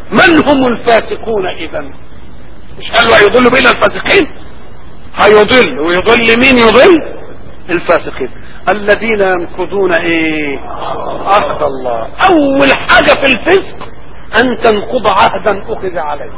من هم الفاسقون اذا مش قالوا هيضل بين الفاسقين هيضل ويضل مين يضل الفاسقين الذين ينقضون ايه عهد الله اول حاجة في الفسق ان تنقض عهدا اخذ عليك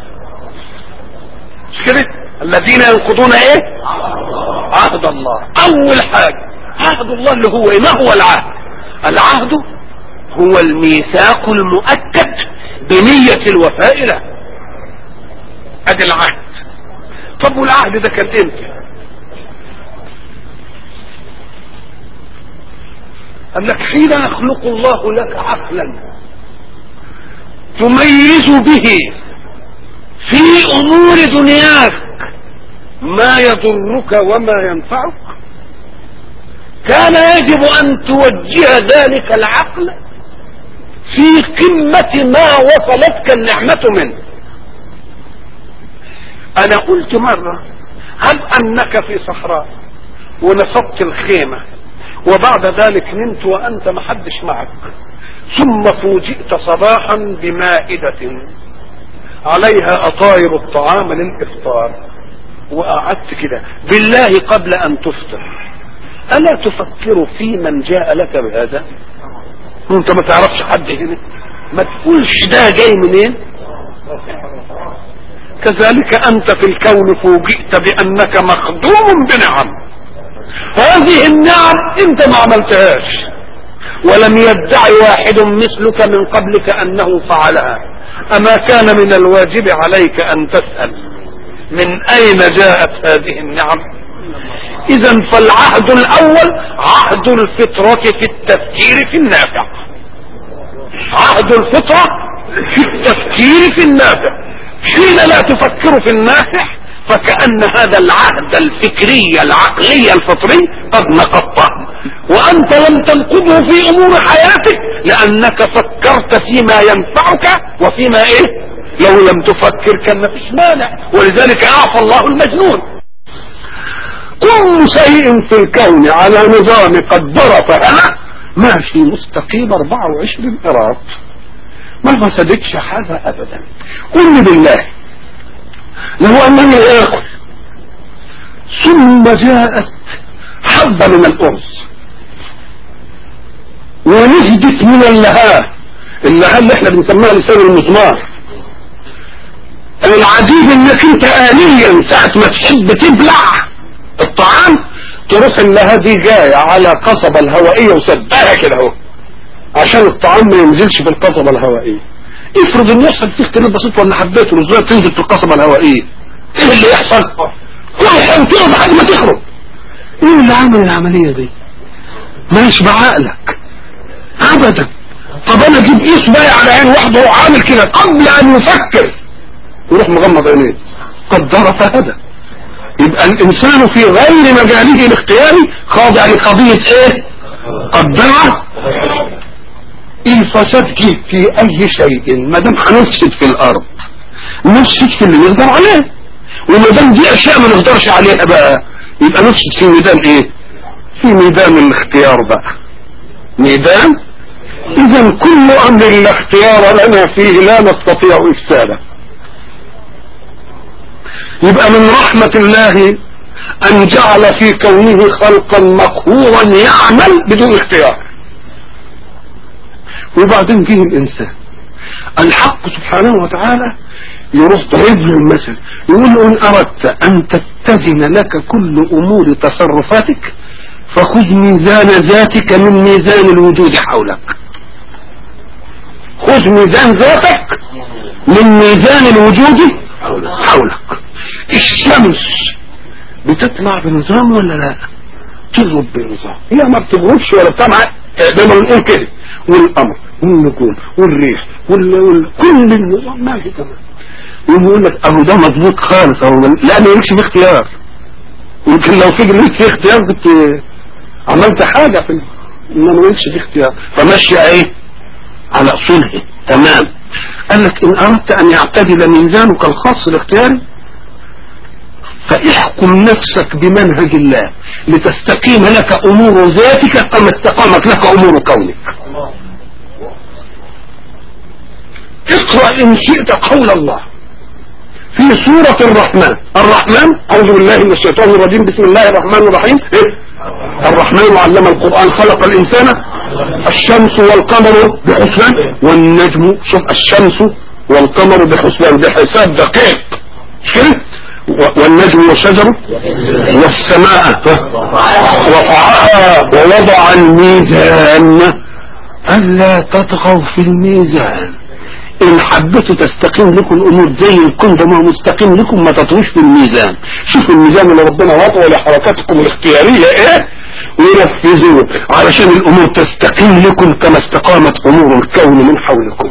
مش كده الذين ينقضون ايه عهد الله اول حاجة عهد الله اللي هو ايه ما هو العهد العهد هو الميثاق المؤكد بنية الوفاء له ادي العهد طب والعهد ده كان امتى قال لك حين يخلق الله لك عقلا تميز به في امور دنياك ما يضرك وما ينفعك كان يجب ان توجه ذلك العقل في قمة ما وصلتك النعمة منه انا قلت مرة هل انك في صحراء ونصبت الخيمة وبعد ذلك نمت وانت محدش معك ثم فوجئت صباحا بمائدة عليها اطاير الطعام للافطار وقعدت كده بالله قبل ان تفطر الا تفكر في من جاء لك بهذا انت ما تعرفش حد هنا ما تقولش ده جاي منين كذلك انت في الكون فوجئت بانك مخدوم بنعم هذه النعم انت ما عملتهاش ولم يدعي واحد مثلك من قبلك انه فعلها اما كان من الواجب عليك ان تسأل من اين جاءت هذه النعم اذا فالعهد الاول عهد الفطرة في التفكير في النافع عهد الفطرة في التفكير في النافع حين لا تفكر في النافع فكأن هذا العهد الفكري العقلي الفطري قد نقضته وانت لم تنقضه في امور حياتك لانك فكرت فيما ينفعك وفيما ايه لو لم تفكر كان مفيش مانع ولذلك اعفى الله المجنون كل شيء في الكون على نظام قدر فهنا ماشي مستقيم 24 قراط ما فسدتش حاجة ابدا قل بالله لو انني اكل ثم جاءت حبة من الارز ونزدت من اللهاء اللهاء اللي احنا بنسميها لسان المزمار العجيب انك انت آليا ساعة ما تحب تبلع الطعام تروح اللهاء دي جاية على قصبة الهوائية وسبها كده اهو عشان الطعام ما ينزلش في القصبة الهوائية افرض ان يحصل فيه اختلاف بسيط ولا حبيت الرزاية تنزل في القصبة الهوائية ايه اللي يحصل كل حاجة تقعد لحد ما تخرج ايه اللي عمل العملية دي ماشي بعقلك ابدا طب انا اجيب ايش بايع على عين واحدة وعامل كده قبل ان يفكر يروح مغمض عينيه قدر فهدى يبقى الانسان في غير مجاله الاختياري خاضع لقضية ايه قدر الفساد في اي شيء ما دام هنفسد في الارض نفسد في اللي نقدر عليه وما دام دي اشياء ما نقدرش عليها بقى يبقى نفسد في ميدان ايه في ميدان الاختيار بقى ميدان اذا كل امر لا اختيار لنا فيه لا نستطيع افساده يبقى من رحمة الله ان جعل في كونه خلقا مقهورا يعمل بدون اختيار وبعدين جه الانسان الحق سبحانه وتعالى يروح ضرب له المثل يقول له ان اردت ان تتزن لك كل امور تصرفاتك فخذ ميزان ذاتك من ميزان الوجود حولك خذ ميزان ذاتك من ميزان الوجود حولك الشمس بتطلع بنظام ولا لا تغرب بنظام هي ما بتغربش ولا بتطلع زي ما بنقول كده والقمر والنجوم والريح وال... وال... كل النظام ماشي تمام يقوم يقول لك اهو ده مظبوط خالص اهو لا ما يمشي باختيار يمكن لو في جنيه في اختيار كنت عملت حاجه في انما ما يمشي في اختيار فمشي ايه على اصوله تمام قال لك ان اردت ان يعتدل ميزانك الخاص الاختياري فاحكم نفسك بمنهج الله لتستقيم لك امور ذاتك كما استقامت لك امور كونك اقرأ إن شئت قول الله في سورة الرحمن الرحمن أعوذ بالله من الشيطان الرجيم بسم الله الرحمن الرحيم إيه؟ الرحمن علم القرآن خلق الإنسان الشمس والقمر بحسبان والنجم شوف الشمس والقمر بحسبان بحساب دقيق مش كده والنجم والشجر والسماء رفعها ووضع الميزان ألا تطغوا في الميزان إن حبيتوا تستقيم لكم الأمور زي الكون ده ما هو مستقيم لكم ما تطغوش في الميزان شوفوا الميزان اللي ربنا وضعه لحركاتكم الاختيارية إيه ونفذوه علشان الأمور تستقيم لكم كما استقامت أمور الكون من حولكم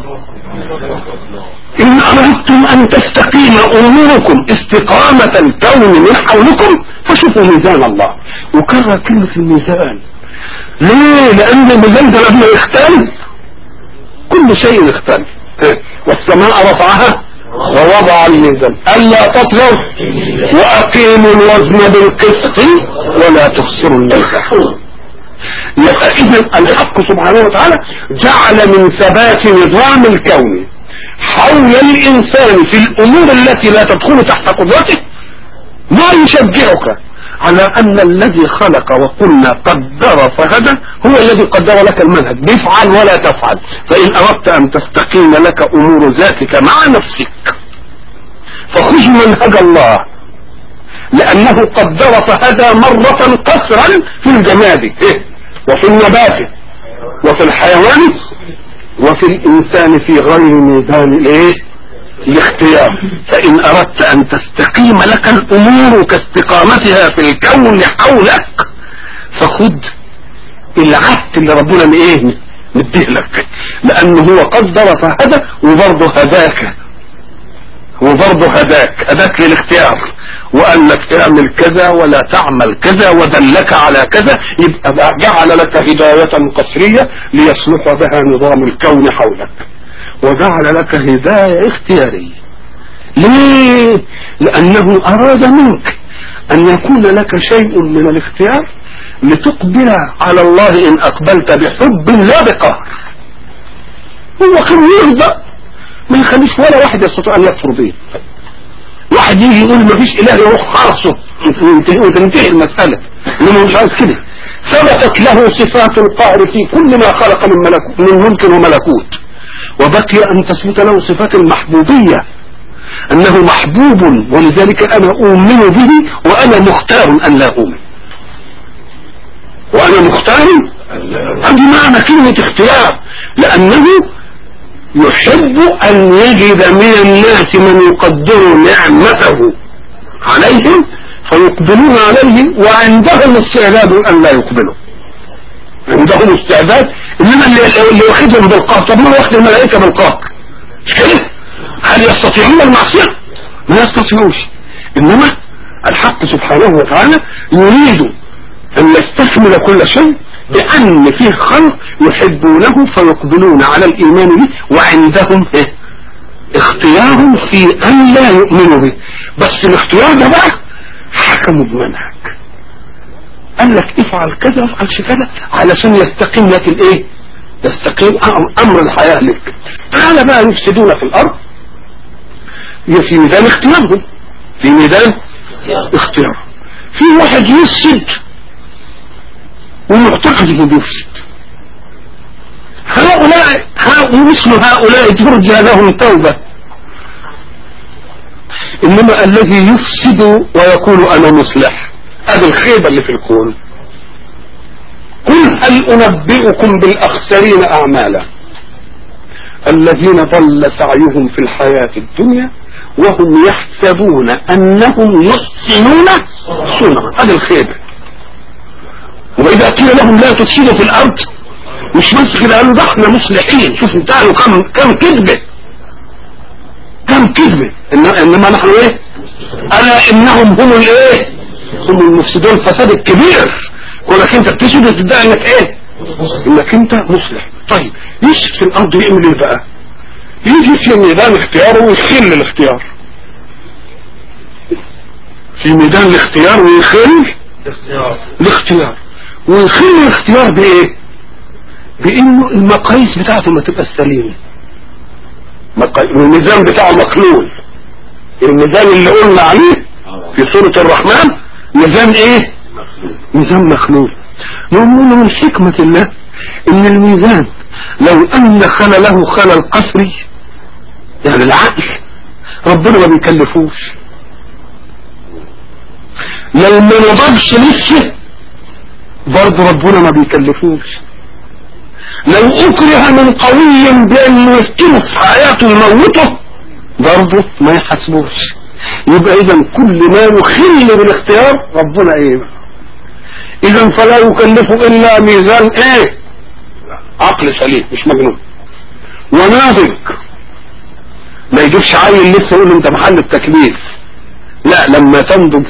إن أردتم أن تستقيم أموركم استقامة الكون من حولكم فشوفوا ميزان الله وكرر كلمة الميزان ليه لأن الميزان ده لما يختل كل شيء يختل والسماء رفعها ووضع الميزان ألا تطلعوا وأقيموا الوزن بالقسط ولا تخسروا الميزان يبقى إذا الحق سبحانه وتعالى جعل من ثبات نظام الكون حول الإنسان في الأمور التي لا تدخل تحت قدرته ما يشجعك على أن الذي خلق وقلنا قدر فهدى هو الذي قدر لك المنهج افعل ولا تفعل فإن أردت أن تستقيم لك أمور ذاتك مع نفسك فخذ منهج الله لأنه قدر فهدى مرة قصرا في الجماد إيه؟ وفي النبات وفي الحيوان وفي الإنسان في غير ميدان الإيه الاختيار فإن أردت أن تستقيم لك الأمور كاستقامتها في الكون حولك فخذ العهد اللي ربنا ايه مديه لك لأنه هو قدر فهدى وبرضه هداك وبرضه هداك هداك للاختيار وقال لك اعمل كذا ولا تعمل كذا ودلك على كذا يبقى جعل لك هداية قصرية ليصلح بها نظام الكون حولك وجعل لك هداية اختيارية ليه لأنه أراد منك أن يكون لك شيء من الاختيار لتقبل على الله إن أقبلت بحب لا بقهر هو كان يرضى ما يخليش ولا واحد يستطيع أن يكفر به واحد يجي يقول ما فيش إله يروح خرصه وتنتهي المسألة إنما مش عايز كده ثبتت له صفات القهر في كل ما خلق من, ملك من ملك وملكوت وبقي أن تثبت له صفات المحبوبية أنه محبوب ولذلك أنا أؤمن به وأنا مختار أن لا أؤمن وأنا مختار هذه معنى كلمة اختيار لأنه يحب أن يجد من الناس من يقدر نعمته عليهم فيقبلون عليه وعندهم استعداد أن لا يقبلوا عندهم استعداد إنما اللي, اللي واخدهم بالقهر طب ما واخد الملائكة بالقهر مش كده هل يستطيعون المعصية ما يستطيعوش إنما الحق سبحانه وتعالى يريد أن يستكمل كل شيء بأن فيه خلق يحبونه فيقبلون على الإيمان به وعندهم إيه؟ اختيار في أن لا يؤمنوا به بس الاختيار ده بقى حكموا بمنهج قال لك افعل كذا افعلش كذا علشان يستقيم لك الايه يستقيم امر الحياة لك تعالى بقى يفسدون في الارض في ميدان اختيارهم في ميدان اختيار في واحد يفسد ومعتقد انه بيفسد هؤلاء مثل هؤلاء ترجى لهم توبة انما الذي يفسد ويقول انا مصلح هذا الخيبة اللي في الكون قل هل انبئكم بالاخسرين اعمالا الذين ضل سعيهم في الحياة الدنيا وهم يحسبون انهم يحسنون صنعا هذا الخيبة واذا قيل لهم لا تفسدوا في الارض مش بس كده قالوا ده احنا مصلحين شوف انتهوا كم كم كذبه كم كذبه انما نحن ايه الا انهم هم الايه هم المفسدون الفساد الكبير ولكن انت بتسجد وتدعي انك ايه انك انت مصلح طيب يمشي في الارض يعمل ايه بقى يجي في ميدان اختياره ويخل الاختيار في ميدان الاختيار ويخل الاختيار ويخل الاختيار بايه بانه المقاييس بتاعته ما تبقى سليمه الميزان بتاعه مخلول الميزان اللي قلنا عليه في سورة الرحمن ميزان ايه ميزان مخلول نقول من حكمة الله ان الميزان لو ان خلله خلل قسري يعني العقل ربنا ما بيكلفوش لو ما نضجش لسه برضه ربنا ما بيكلفوش لو اكره من قوي بانه يفتنه في حياته يموته برضه ما يحاسبوش يبقى اذا كل ما يخل بالاختيار ربنا ايه اذا فلا يكلف الا ميزان ايه عقل سليم مش مجنون وناضج ما يجيبش عيل لسه يقول له انت محل التكليف لا لما تنضج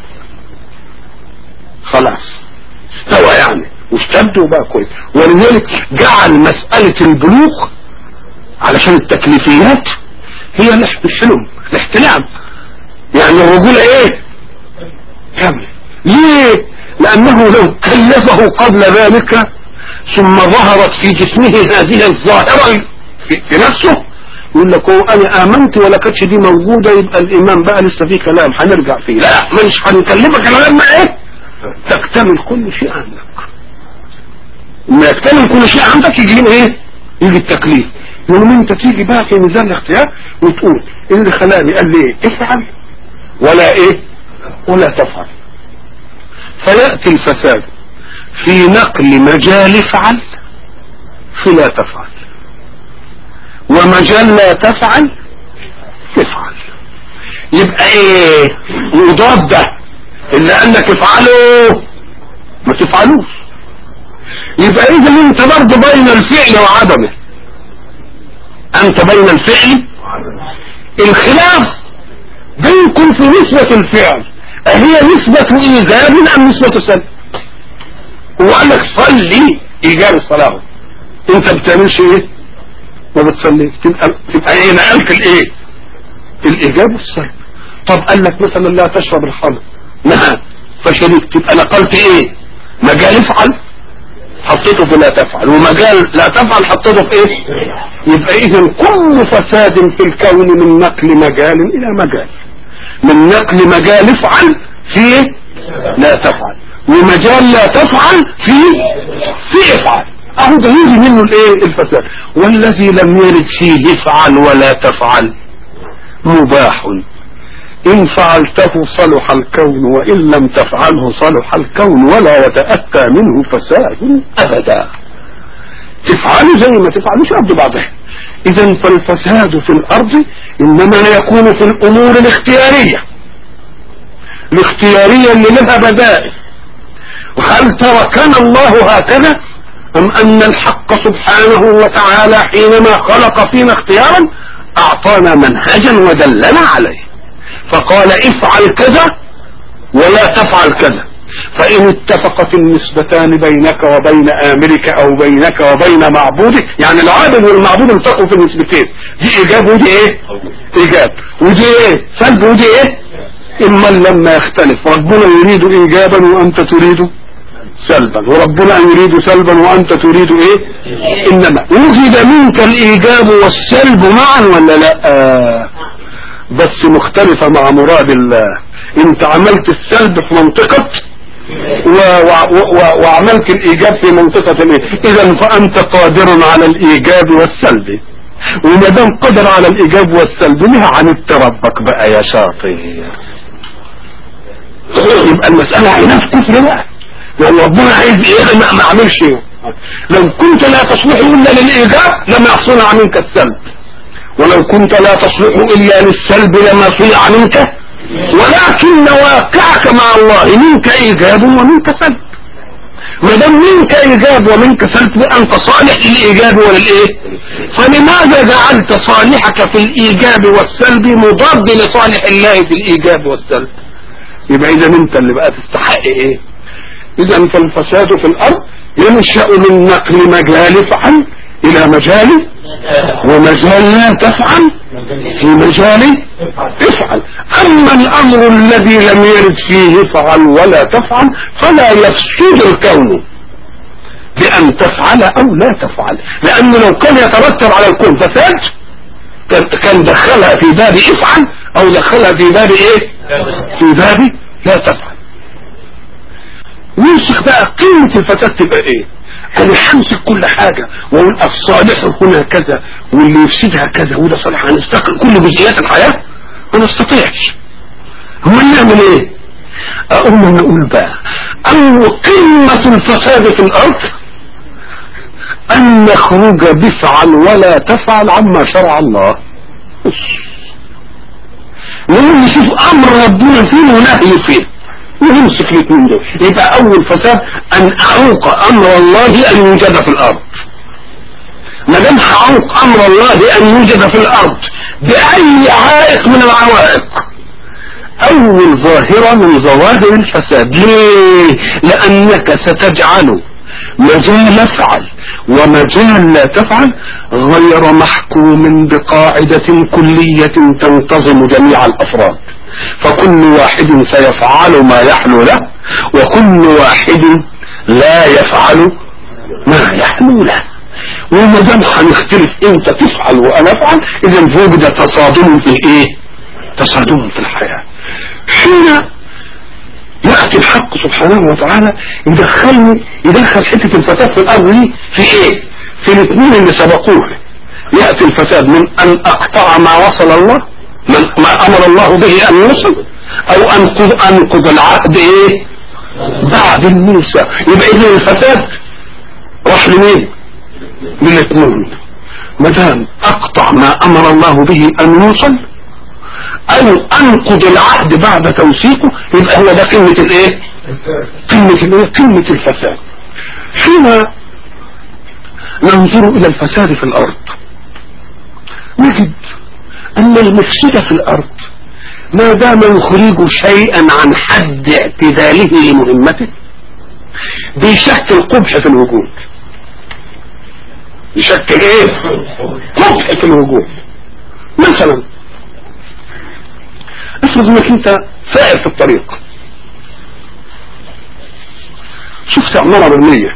خلاص استوى يعني واشتد وبقى كويس ولذلك جعل مسألة البلوغ علشان التكليفيات هي الحلم الاحتلام يعني الرجولة ايه كامل ليه لانه لو كلفه قبل ذلك ثم ظهرت في جسمه هذه الظاهرة في, في نفسه يقول لك هو انا امنت ولا كانتش دي موجودة يبقى الايمان بقى لسه فيه كلام هنرجع فيه لا مش هنكلمك لما ايه تكتمل كل شيء عندك لما يكتمل كل شيء عندك يجي ايه يجي التكليف يوم انت تيجي بقى في ميزان الاختيار وتقول ايه اللي خلاني قال لي ايه افعل ولا ايه ولا تفعل فيأتي الفساد في نقل مجال افعل في لا تفعل ومجال لا تفعل تفعل يبقى ايه يضاد ده اللي قال لك افعله ما تفعلوش يبقى اذا انت برضه بين الفعل وعدمه انت بين الفعل الخلاف بينكم في نسبة الفعل اهي نسبة ايجاب ام نسبة سلب هو قال لك صلي ايجاب الصلاة انت بتعملش ايه ما بتصليش تبقى تبقى ايه نقلت الايه الايجاب والسلب طب قال لك مثلا لا تشرب الخمر نعم فشربت تبقى نقلت ايه مجال افعل حطيته في لا تفعل ومجال لا تفعل حطيته في ايه يبقى اذا كل فساد في الكون من نقل مجال الى مجال من نقل مجال افعل في لا تفعل ومجال لا تفعل في في افعل اهو ده يجي منه الايه الفساد والذي لم يرد فيه افعل ولا تفعل مباح إن فعلته صلح الكون وإن لم تفعله صلح الكون ولا يتأتى منه فساد أبدا تفعله زي ما تفعلوش قبل بعضها إذا فالفساد في الأرض إنما يكون في الأمور الاختيارية الاختيارية اللي لها بدائل وهل تركنا الله هكذا أم أن الحق سبحانه وتعالى حينما خلق فينا اختيارا أعطانا منهجا ودلنا عليه فقال افعل كذا ولا تفعل كذا فإن اتفقت النسبتان بينك وبين آمرك أو بينك وبين معبودك يعني العابد والمعبود التقوا في النسبتين دي إيجاب ودي إيه إيجاب ودي إيه سلب ودي إيه إما لما يختلف ربنا يريد إيجابا وأنت تريد سلبا وربنا يريد سلبا وأنت تريد إيه إنما وجد منك الإيجاب والسلب معا ولا لا آه بس مختلفة مع مراد الله انت عملت السلب في منطقة و و و وعملت الايجاب في منطقة الايه اذا فانت قادر على الايجاب والسلب وما دام قدر على الايجاب والسلب لها عندت ربك بقى يا شاطر يبقى المسألة عناف كفر بقى لان ربنا عايز ايه ما ما اعملش لو كنت لا تصلح الا للايجاب لما يحصل منك السلب ولو كنت لا تصلح الا للسلب لما صنع منك ولكن واقعك مع الله منك ايجاب ومنك سلب ما دام منك ايجاب ومنك سلب انت صالح للايجاب وللايه فلماذا جعلت صالحك في الايجاب والسلب مضاد لصالح الله في الايجاب والسلب يبقى اذا انت اللي بقى تستحق ايه اذا فالفساد في الارض ينشأ من نقل مجال فعل الى مجال ومجال لا تفعل في مجال افعل اما الامر الذي لم يرد فيه فعل ولا تفعل فلا يفسد الكون بان تفعل او لا تفعل لانه لو كان يترتب على الكون فساد كان كان دخلها في باب افعل او دخلها في باب ايه في باب لا تفعل يمسك بقى قيمة الفساد تبقى ايه انا همسك كل حاجة واقول الصالح هنا كذا واللي يفسدها كذا وده صالح هنستقل كل جزئيات الحياة ما نستطيعش هو نعمل ايه اقوم نقول بقى او قمة الفساد في الارض ان نخرج بفعل ولا تفعل عما شرع الله نقول نشوف امر ربنا فين ونهي فين ونمسك الاثنين دول يبقى اول فساد ان اعوق امر الله ان يوجد في الارض ما دام هعوق امر الله ان يوجد في الارض باي عائق من العوائق اول ظاهرة من ظواهر الفساد ليه لانك ستجعل مجال افعل ومجال لا تفعل غير محكوم بقاعدة كلية تنتظم جميع الافراد فكل واحد سيفعل ما يحلو له وكل واحد لا يفعل ما يحلو له وما دام هنختلف انت تفعل وانا افعل اذا وجد تصادم في الايه تصادم في الحياه حين يأتي الحق سبحانه وتعالى يدخلني يدخل حتة الفساد في الأرض دي في إيه؟ في الاثنين اللي سبقوه يأتي الفساد من أن أقطع ما وصل الله من ما أمر الله به أن يوصل أو أنقذ أنقذ العهد إيه؟ بعد الموسى يبقى إذا الفساد راح لمين؟ للاثنين ما دام أقطع ما أمر الله به أن يوصل او انقض العهد بعد توثيقه يبقى هو ده قمة الايه قمة الايه قمة الفساد حين ننظر الى الفساد في الارض نجد ان المفسد في الارض ما دام يخرج شيئا عن حد اعتداله لمهمته بيشكل قبح في الوجود يشكل ايه قبح في الوجود مثلا افرض انك انت سائر في الطريق شفت عمارة مرمية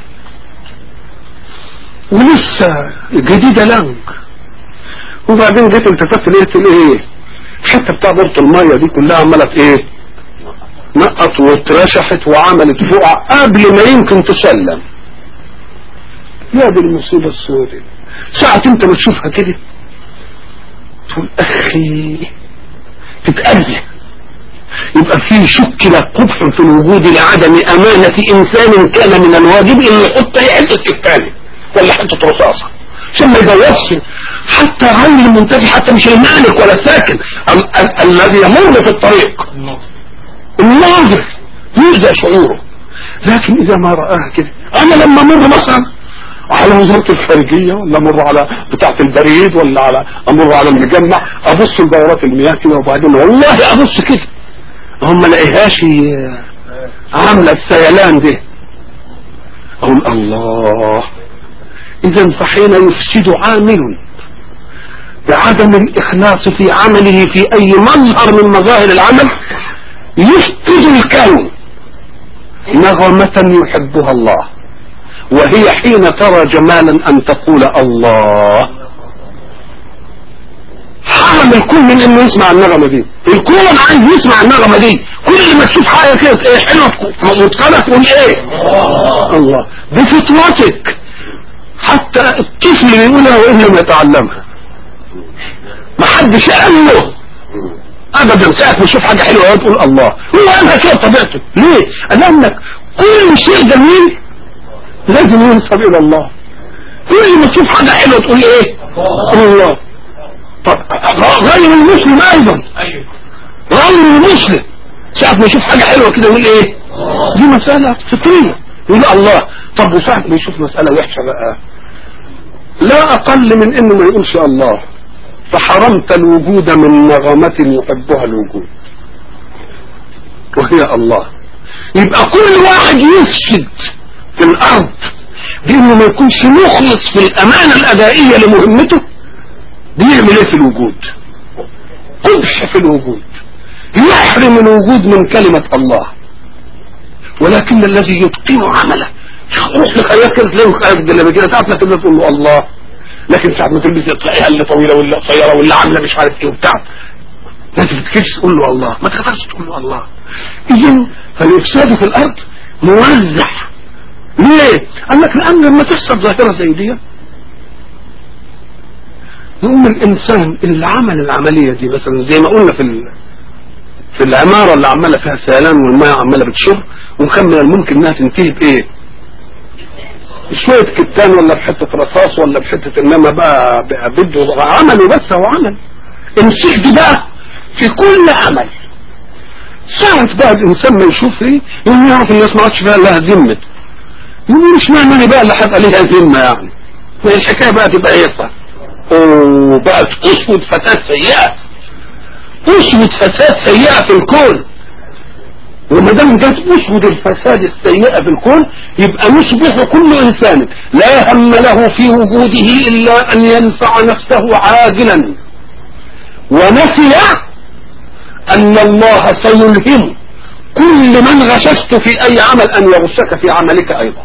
ولسه جديدة لانك وبعدين جيت التفت لقيت الايه الحته بتاع دورة المية دي كلها عملت ايه نقط واترشحت وعملت فوق قبل ما يمكن تسلم يا دي المصيبة السوداء ساعة انت ما تشوفها كده تقول اخي تتأذى يبقى في شكل قبح في الوجود لعدم أمانة إنسان كان من الواجب إنه يحط أي حتة الثاني ولا حتة رصاصة ثم يبوظش حتى غير المنتفع حتى مش المالك ولا الساكن ال- ال- الذي يمر في الطريق الناظر يؤذى شعوره لكن إذا ما رآها كده أنا لما أمر مثلا على وزارة الخارجية ولا امر على بتاعة البريد ولا على امر على المجمع ابص لدورات المياه كده وبعدين والله ابص كده هم ما لاقيهاش عاملة السيلان دي اقول الله اذا فحين يفسد عامل بعدم الاخلاص في عمله في اي مظهر من مظاهر العمل يفقد الكون نغمة يحبها الله وهي حين ترى جمالا ان تقول الله حرم الكون من انه يسمع النغمة دي الكون عايز يسمع النغمة دي كل ما تشوف حاجة كده ايه حلوة متقنة تقول ايه الله بفطرتك حتى الطفل بيقولها وان لم يتعلمها ما حدش قال له ابدا ساعة ما يشوف حاجة حلوة تقول الله هو قالها كده طبيعته ليه؟ لانك كل شيء جميل لازم ينسب الى الله كل ما تشوف حاجة حلوة تقول ايه الله طب غير المسلم ايضا غير المسلم ساعة ما يشوف حاجة حلوة كده يقول ايه دي مسألة فطرية يقول الله طب وساعة ما يشوف مسألة وحشة بقى لا اقل من انه ما يقولش الله فحرمت الوجود من نغمة يحبها الوجود وهي الله يبقى كل واحد يفسد في الارض بانه ما يكونش مخلص في الامانة الادائية لمهمته بيعمل ايه في الوجود قبح في الوجود يحرم الوجود من كلمة الله ولكن الذي يتقن عمله روح لخياط كده تلاقيه خايف ده لما كده تعرف لك تقول له الله لكن ساعة ما تلبس تلاقيها اللي طويلة واللي قصيرة واللي عاملة مش عارف ايه وبتاع ما تفتكرش تقول له الله ما تقدرش تقول له الله اذا فالافساد في الارض موزع ليه قال لك لان لما تحصل ظاهرة زي دي يقوم الانسان اللي عمل العملية دي مثلا زي ما قلنا في ال... في العمارة اللي عمالة فيها سيلان والمية عمالة بتشر وكان من الممكن انها تنتهي بايه شوية كتان ولا بحتة رصاص ولا بحتة انما بقى بقى بده عمله بس هو عمل امسك دي بقى في كل عمل ساعة بقى الانسان ما يشوف ايه يقوم يعرف الناس ما عادش بقى لها ذمة يقول مش معنى بقى اللي هيبقى ليها ذمة يعني الحكاية بقى تبقى ايه صح وبقت اسود فساد سيئة اسود فساد سيئة في الكون وما دام جت اسود الفساد السيئة في الكون يبقى يصبح كل انسان لا هم له في وجوده الا ان ينفع نفسه عاجلا ونسي ان الله سيلهم كل من غششت في اي عمل ان يغشك في عملك ايضا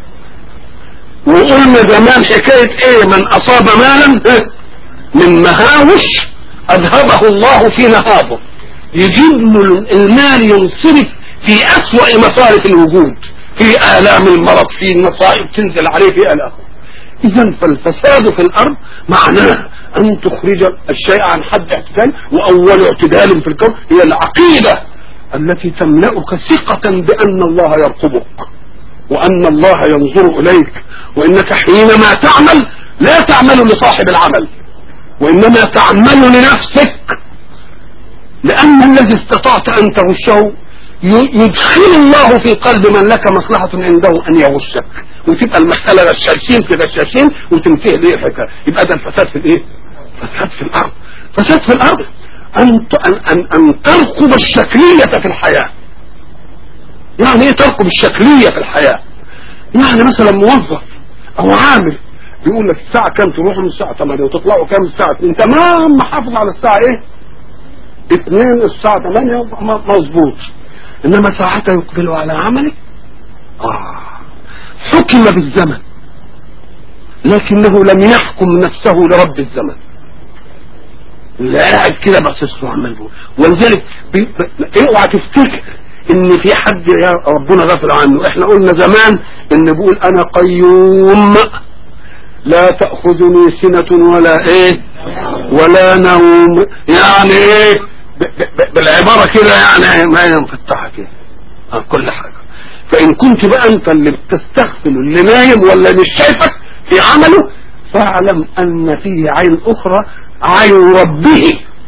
وقلنا زمان حكاية ايه من اصاب مالا من مهاوش اذهبه الله في نهابه يجيب له المال ينصرف في اسوأ مصارف الوجود في الام المرض في النصائب تنزل عليه في الام اذا فالفساد في الارض معناه ان تخرج الشيء عن حد اعتدال واول اعتدال في الكون هي العقيدة التي تملأك ثقة بان الله يرقبك وان الله ينظر اليك وانك حينما تعمل لا تعمل لصاحب العمل وانما تعمل لنفسك لان الذي استطعت ان تغشه يدخل الله في قلب من لك مصلحة عنده ان يغشك وتبقى المسألة رشاشين في رشاشين وتنتهي ليه الحكاية يبقى ده الفساد في الايه فساد في الارض فساد في الارض ان ان ان, أن ترقب الشكلية في الحياة يعني ايه ترقب الشكلية في الحياة يعني مثلا موظف او عامل بيقول لك الساعة كام تروحوا من الساعة 8 وتطلعوا كام الساعة 2 تمام محافظ على الساعة ايه 2 الساعة 8 مظبوط انما ساعتها يقبل على عمله آه حكم بالزمن لكنه لم يحكم نفسه لرب الزمن اللي قاعد كده باصص له عمال بيقول ولذلك اوعى تفتكر ان في حد يا ربنا غفل عنه احنا قلنا زمان ان بيقول انا قيوم لا تأخذني سنة ولا ايه ولا نوم يعني ايه بالعبارة كده يعني ما ينفتح كده كل حاجة فان كنت بقى انت اللي بتستغفل اللي نايم ولا مش شايفك في عمله فاعلم ان فيه عين اخرى عين ربه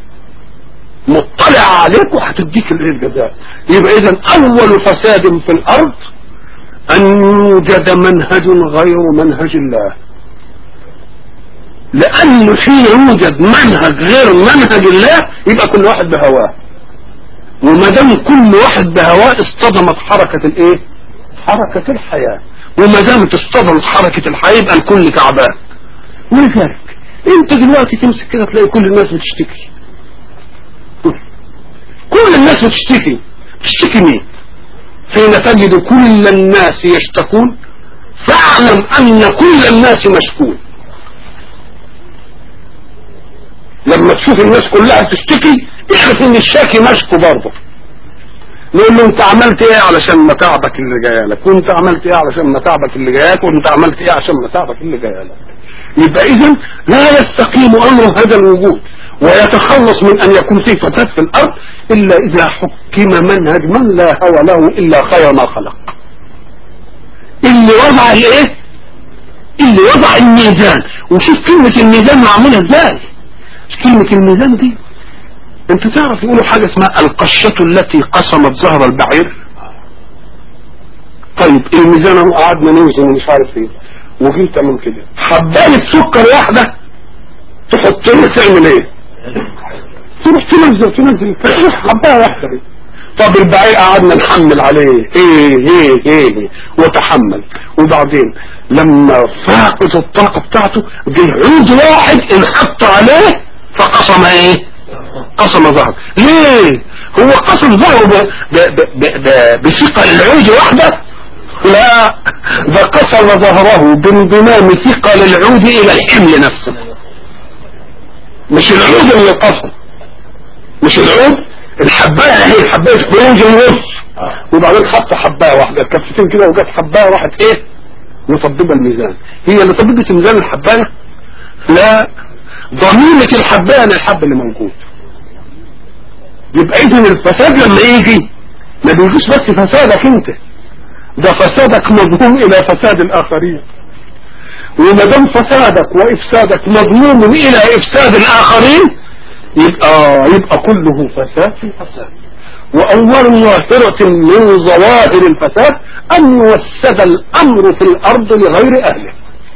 مطلع عليك وهتديك الجزاء يبقى اذا اول فساد في الارض ان يوجد منهج غير منهج الله لانه حين يوجد منهج غير منهج الله يبقى كل واحد بهواه وما دام كل واحد بهواه اصطدمت حركة الايه حركة الحياة وما دام تصطدم حركة الحياة يبقى الكل تعبان ولذلك انت دلوقتي تمسك كده تلاقي كل الناس بتشتكي كل الناس بتشتكي تشتكي مين حين تجد كل الناس يشتكون فاعلم ان كل الناس مشكون لما تشوف الناس كلها تشتكي اعرف ان الشاكي مشكو برضه نقول له انت عملت ايه علشان متاعبك اللي جايه لك وانت عملت ايه علشان متاعبك اللي جايك وانت عملت ايه عشان متاعبك اللي جايه لك يبقى اذا لا يستقيم امر هذا الوجود ويتخلص من ان يكون فيه فساد في الارض الا اذا حكم منهج من لا هوى له الا خير ما خلق اللي وضع الايه اللي وضع الميزان وشوف كلمة الميزان معمولة ازاي كلمة الميزان دي انت تعرف يقولوا حاجة اسمها القشة التي قسمت ظهر البعير طيب الميزان اهو قعدنا نوزن ومش عارف ايه وجيت تعمل كده حباية سكر واحدة تحط له تعمل ايه تروح تنزل تنزل تروح حباية واحدة دي طب البعير قعدنا نحمل عليه ايه ايه ايه وتحمل وبعدين لما فاقت الطاقة بتاعته جه عود واحد انحط عليه فقسم ايه قسم ظهره ليه هو قسم ظهره بثقة العود واحدة لا ده قصر ظهره بانضمام ثقل العود الى الحمل نفسه مش العود اللي قصر مش العود الحبايه هي الحبايه بينزل نص وبعدين حط حبايه واحده الكفتين كده وجت حبايه راحت ايه مطببه الميزان هي اللي طببت ميزان الحبايه لا ضميمه الحبايه للحب اللي موجود يبقى اذا الفساد لما يجي ما بيجيش بس فسادك انت ده فسادك مضموم الى فساد الاخرين وما دام فسادك وافسادك مضموم الى افساد الاخرين يبقى يبقى كله فساد في فساد واول ظاهرة من ظواهر الفساد ان يوسد الامر في الارض لغير اهله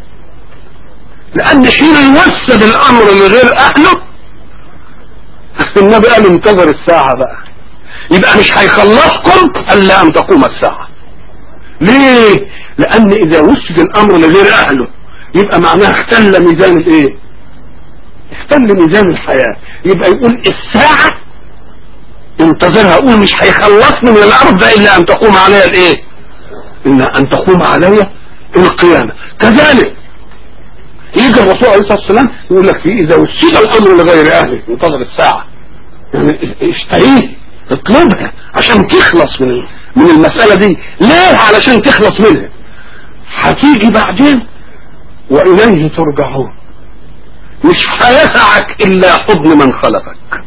لان حين يوسد الامر لغير اهله النبي قال انتظر الساعة بقى يبقى مش هيخلصكم الا ان تقوم الساعة ليه لان اذا وسد الامر لغير اهله يبقى معناها اختل ميزان الايه اختل ميزان الحياة يبقى يقول الساعة انتظرها اقول مش هيخلصني من الارض الا ان تقوم عليها الايه الا ان تقوم عليها القيامة كذلك يجي الرسول عليه الصلاة والسلام يقول لك في اذا وسد الامر لغير اهله انتظر الساعة يعني اشتهيه اطلبها عشان تخلص من من المسألة دي ليه علشان تخلص منها هتيجي بعدين وإليه ترجعون مش هيسعك إلا حضن من خلقك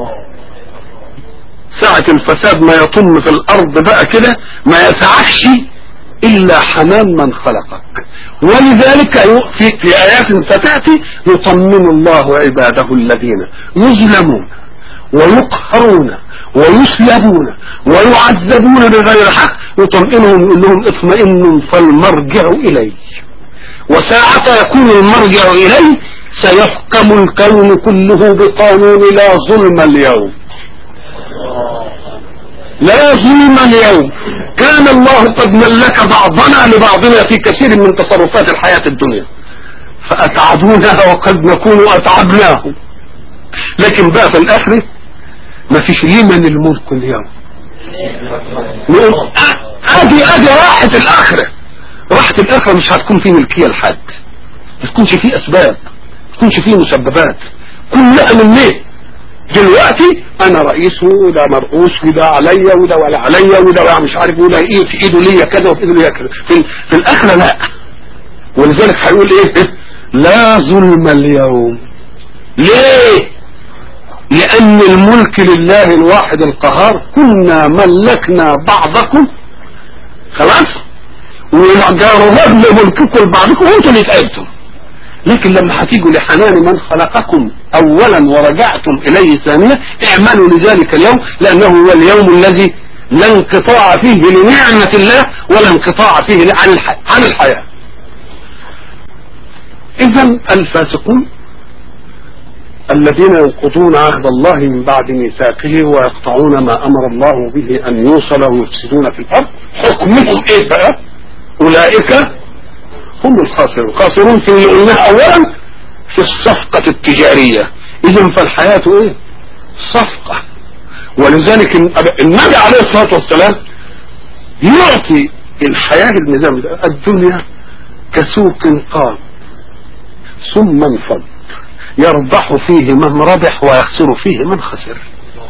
ساعة الفساد ما يطم في الأرض بقى كده ما يسعكش إلا حنان من خلقك ولذلك في, في آيات ستأتي يطمن الله عباده الذين يظلمون ويقهرون ويسلبون ويعذبون بغير حق يطمئنهم يقول لهم اطمئنوا فالمرجع إليه وساعة يكون المرجع إليه سيحكم الكون كله بقانون لا ظلم اليوم لا ظلم اليوم كان الله قد ملك بعضنا لبعضنا في كثير من تصرفات الحياة الدنيا فأتعبونها وقد نكون أتعبناهم لكن بقى في الآخرة ما فيش لمن الملك اليوم نقول ادي ادي راحة الآخرة راحة الآخرة مش هتكون في ملكية لحد ما تكونش فيه أسباب ما تكونش فيه مسببات كلها من ليه دلوقتي انا رئيس وده مرؤوس وده عليا وده ولا عليا وده مش عارف وده ايه في ايده ليا كذا وفي ايده ليا كذا في, في الاخره لا ولذلك هيقول ايه لا ظلم اليوم ليه لان الملك لله الواحد القهار كنا ملكنا بعضكم خلاص وجربنا ملككم لبعضكم وانتم اللي تعبتم لكن لما هتيجوا لحنان من خلقكم اولا ورجعتم اليه ثانيا اعملوا لذلك اليوم لانه هو اليوم الذي لا انقطاع فيه لنعمة الله ولا انقطاع فيه عن عن الحياة اذا الفاسقون الذين ينقضون عهد الله من بعد ميثاقه ويقطعون ما امر الله به ان يوصل ويفسدون في الارض حكمهم ايه بقى اولئك هم الخاسرون الخاسرون في اللي قلناه اولا في الصفقة التجارية اذا فالحياة ايه صفقة ولذلك النبي عليه الصلاة والسلام يعطي الحياة النظام ده الدنيا كسوق قام ثم انفض يربح فيه من ربح ويخسر فيه من خسر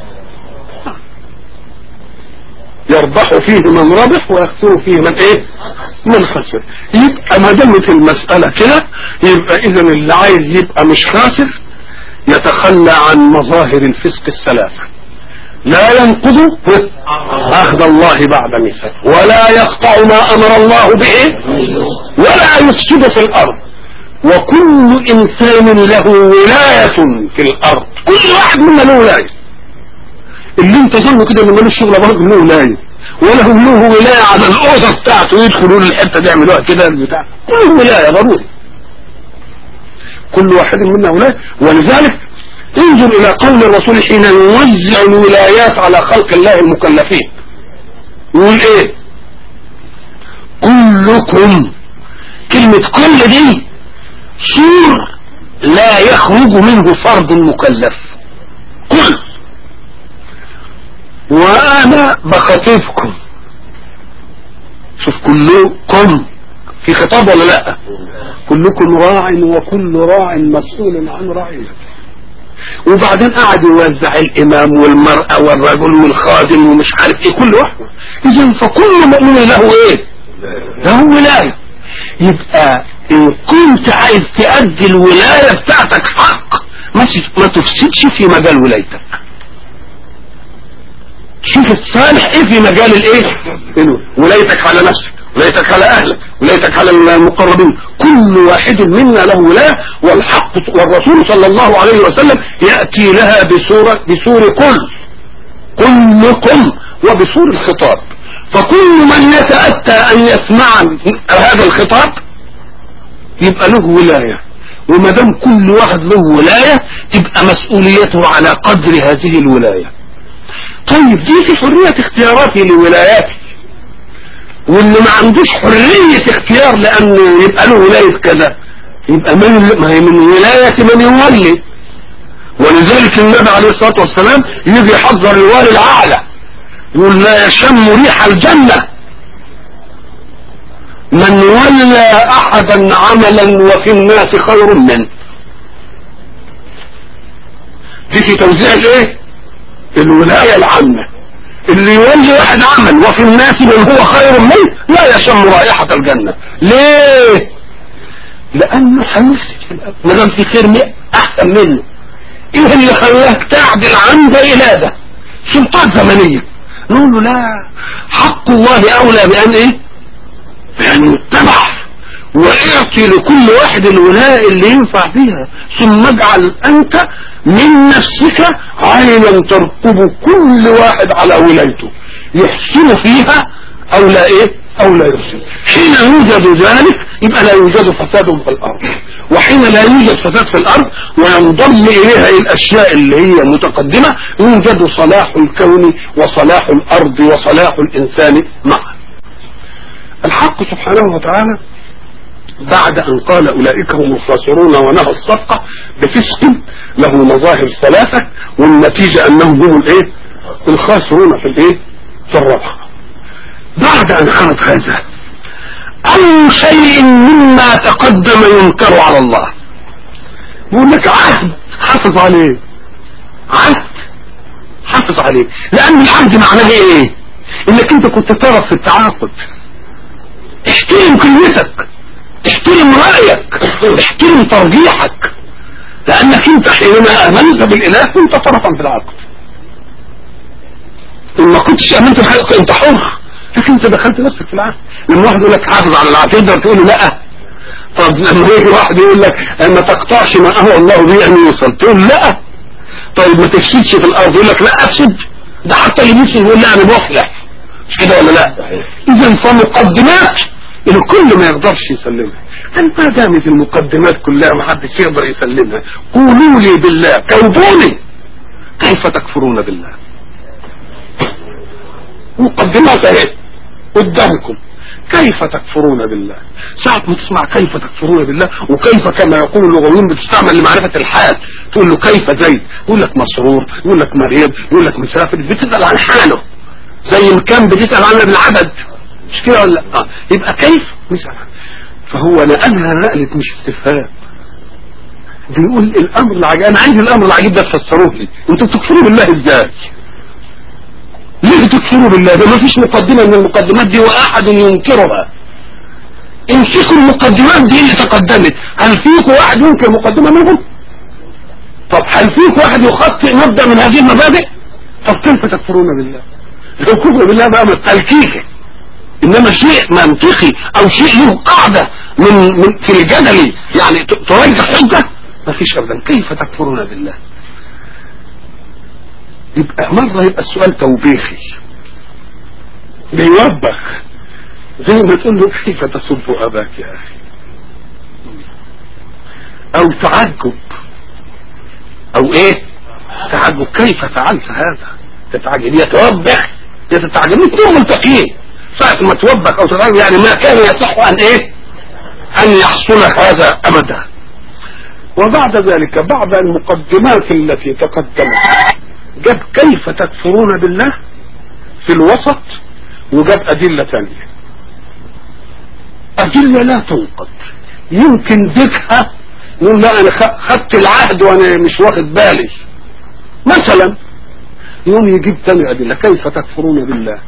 يربح فيه من ربح ويخسر فيه من ايه من خسر يبقى ما دامت المسألة كده يبقى اذا اللي عايز يبقى مش خاسر يتخلى عن مظاهر الفسق الثلاثة لا ينقض عهد الله بعد ميثاقه ولا يقطع ما امر الله به ولا يفسد في الارض وكل انسان له ولاية في الارض كل واحد منا له ولاية اللي انت ظنه كده اللي ملوش شغل برضه له ولاية وله له ولاية على الأوضة بتاعته يدخلوا الحتة دي يعملوها كده البتاع كله ولاية ضروري كل واحد منا ولاية ولذلك انظر إلى قول الرسول حين يوزع الولايات على خلق الله المكلفين يقول ايه كلكم كلمة كل دي سور لا يخرج منه فرد مكلف كل وانا بخاطبكم شوف كلكم في خطاب ولا لا كلكم راع وكل راع مسؤول عن رعيته وبعدين قعد يوزع الامام والمرأة والرجل والخادم ومش عارف ايه كل واحد اذا فكل مؤمن له ايه له ولاية يبقى ان كنت عايز تأدي الولاية بتاعتك حق ما تفسدش في مجال ولايتك شوف الصالح ايه في مجال الايه ولايتك على نفسك ولايتك على اهلك ولايتك على المقربين كل واحد منا له ولاية والحق والرسول صلى الله عليه وسلم يأتي لها بصورة بصور كل كلكم وبصور الخطاب فكل من يتأتى ان يسمع هذا الخطاب يبقى له ولاية وما دام كل واحد له ولاية تبقى مسؤوليته على قدر هذه الولاية طيب دي في حرية اختياراتي لولاياتي واللي ما عندوش حرية اختيار لأنه يبقى له ولاية كذا يبقى من ما هي من ولاية من يولي ولذلك النبي عليه الصلاة والسلام يجي يحذر الوالي الأعلى يقول لا يشم ريح الجنة من ولى أحدا عملا وفي الناس خير منه دي في توزيع الايه الولاية العامة اللي يولي واحد عمل وفي الناس من هو خير منه لا يشم رائحة الجنة ليه لانه هيفسد ما دام في خير احسن منه ايه اللي خلاك تعدل عن ده الى ده سلطات زمنية نقول له لا حق الله اولى بان ايه بان يتبع واعطي لكل واحد الولاء اللي ينفع فيها ثم اجعل انت من نفسك عينا ترقب كل واحد على ولايته يحسن فيها او لا ايه او لا يحسن حين يوجد ذلك يبقى لا يوجد فساد في الارض وحين لا يوجد فساد في الارض وينضم اليها الاشياء اللي هي متقدمة يوجد صلاح الكون وصلاح الارض وصلاح الانسان معا الحق سبحانه وتعالى بعد ان قال اولئك هم الخاسرون ونهى الصفقة بفسق له مظاهر ثلاثة والنتيجة انهم هم الايه الخاسرون في الايه في الربح بعد ان قالت هذا اي شيء مما تقدم ينكر على الله يقول لك عهد حافظ عليه عهد حافظ عليه لان العهد معناه ايه انك انت كنت طرف في التعاقد احترم كلمتك احترم رأيك احترم ترجيحك لانك انت حينما امنت بالاله كنت طرفا في العقد ان ما كنتش امنت بحقك انت حر لكن انت دخلت نفسك في العقد لما واحد يقول لك حافظ على العقد تقدر تقول له لا طب لما يجي واحد يقول لك ما تقطعش ما اهوى الله به ان يوصل تقول لا طيب ما تفسدش في الارض يقول لك لا افسد ده حتى اللي نفسه يقول لا انا بصلح مش كده ولا لا اذا فمقدمات الكل ما يقدرش يسلمها قال ما دامت المقدمات كلها ما حدش يقدر يسلمها قولوا لي بالله كوبوني كيف تكفرون بالله مقدمات اهي قدامكم كيف تكفرون بالله ساعة ما تسمع كيف تكفرون بالله وكيف كما يقول اللغويون بتستعمل لمعرفة الحال تقول له كيف زيد يقول لك مسرور يقول لك مريض يقول لك مسافر بتسأل عن حاله زي ما كان بتسأل عن العدد مش كده ولا اه يبقى كيف نسأل فهو نقلها نقلة مش استفهام بيقول الامر العجيب انا عايز الامر العجيب ده تفسروه لي انتوا بتكفروا بالله ازاي ليه تكفروا بالله ده ما فيش مقدمة من المقدمات دي واحد ينكرها امسكوا المقدمات دي اللي تقدمت هل فيكم واحد ينكر مقدمة منهم طب هل فيكم واحد يخطئ مبدأ من هذه المبادئ طب كيف تكفرون بالله لو كفر بالله بقى تلكيكه انما شيء منطقي او شيء له قاعدة من, من في الجدل يعني ترجح حجة ما فيش ابدا كيف تكفرون بالله يبقى مرة يبقى السؤال توبيخي بيوبخ زي ما تقول له كيف تسب اباك يا اخي او تعجب او ايه تعجب كيف فعلت هذا تتعجب يتوبخ يتتعجب الاثنين ملتقين ساعة ما توبخ او تتعجب يعني ما كان يصح ان ايه ان يحصل هذا ابدا وبعد ذلك بعد المقدمات التي تقدمت جاب كيف تكفرون بالله في الوسط وجاب أدلة ثانية أدلة لا تنقض يمكن ذكها يقول لا أنا خدت العهد وأنا مش واخد بالي مثلا يوم يجيب تاني أدلة كيف تكفرون بالله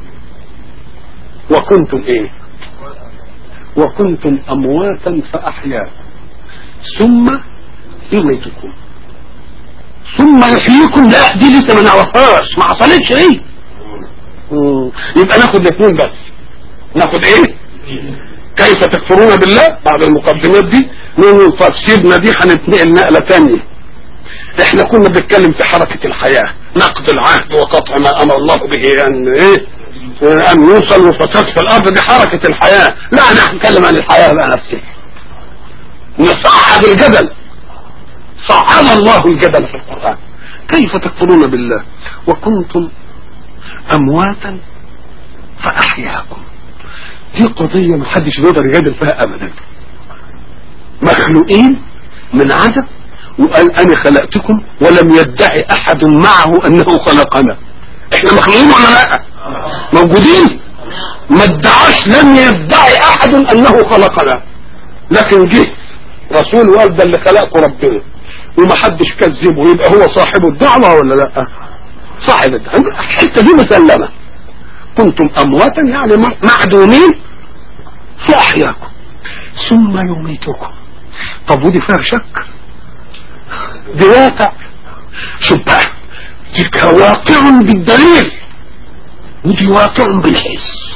وكنتم إيه وكنتم أمواتا فأحياكم ثم يميتكم ثم يحييكم لا دي لسه ما نعرفهاش ما حصلتش ايه يبقى ناخد الاثنين بس ناخد ايه كيف تكفرون بالله بعد المقدمات دي نقول تفسيرنا دي هنتنقل نقله ثانيه احنا كنا بنتكلم في حركه الحياه نقض العهد وقطع ما امر الله به ان ايه ان يوصل وفساد في الارض دي حركه الحياه لا انا هنتكلم عن الحياه بقى نفسها نصعد الجبل صعد الله الجبل في القرآن كيف تكفرون بالله وكنتم أمواتا فأحياكم دي قضية ما حدش يقدر يجادل فيها أبدا مخلوقين من عدم وقال أنا خلقتكم ولم يدعي أحد معه أنه خلقنا احنا مخلوقين ولا لا موجودين ما ادعاش لم يدعي أحد أنه خلقنا لكن جه رسول وقال ده اللي خلقكم ربنا وما حدش كذبه يبقى هو صاحب الدعوة ولا لا صاحب الدعوة الحتة دي مسلمة كنتم امواتا يعني معدومين فاحياكم ثم يميتكم طب ودي فيها شك دي واقع شوف بقى دي واقع بالدليل ودي واقع بالحس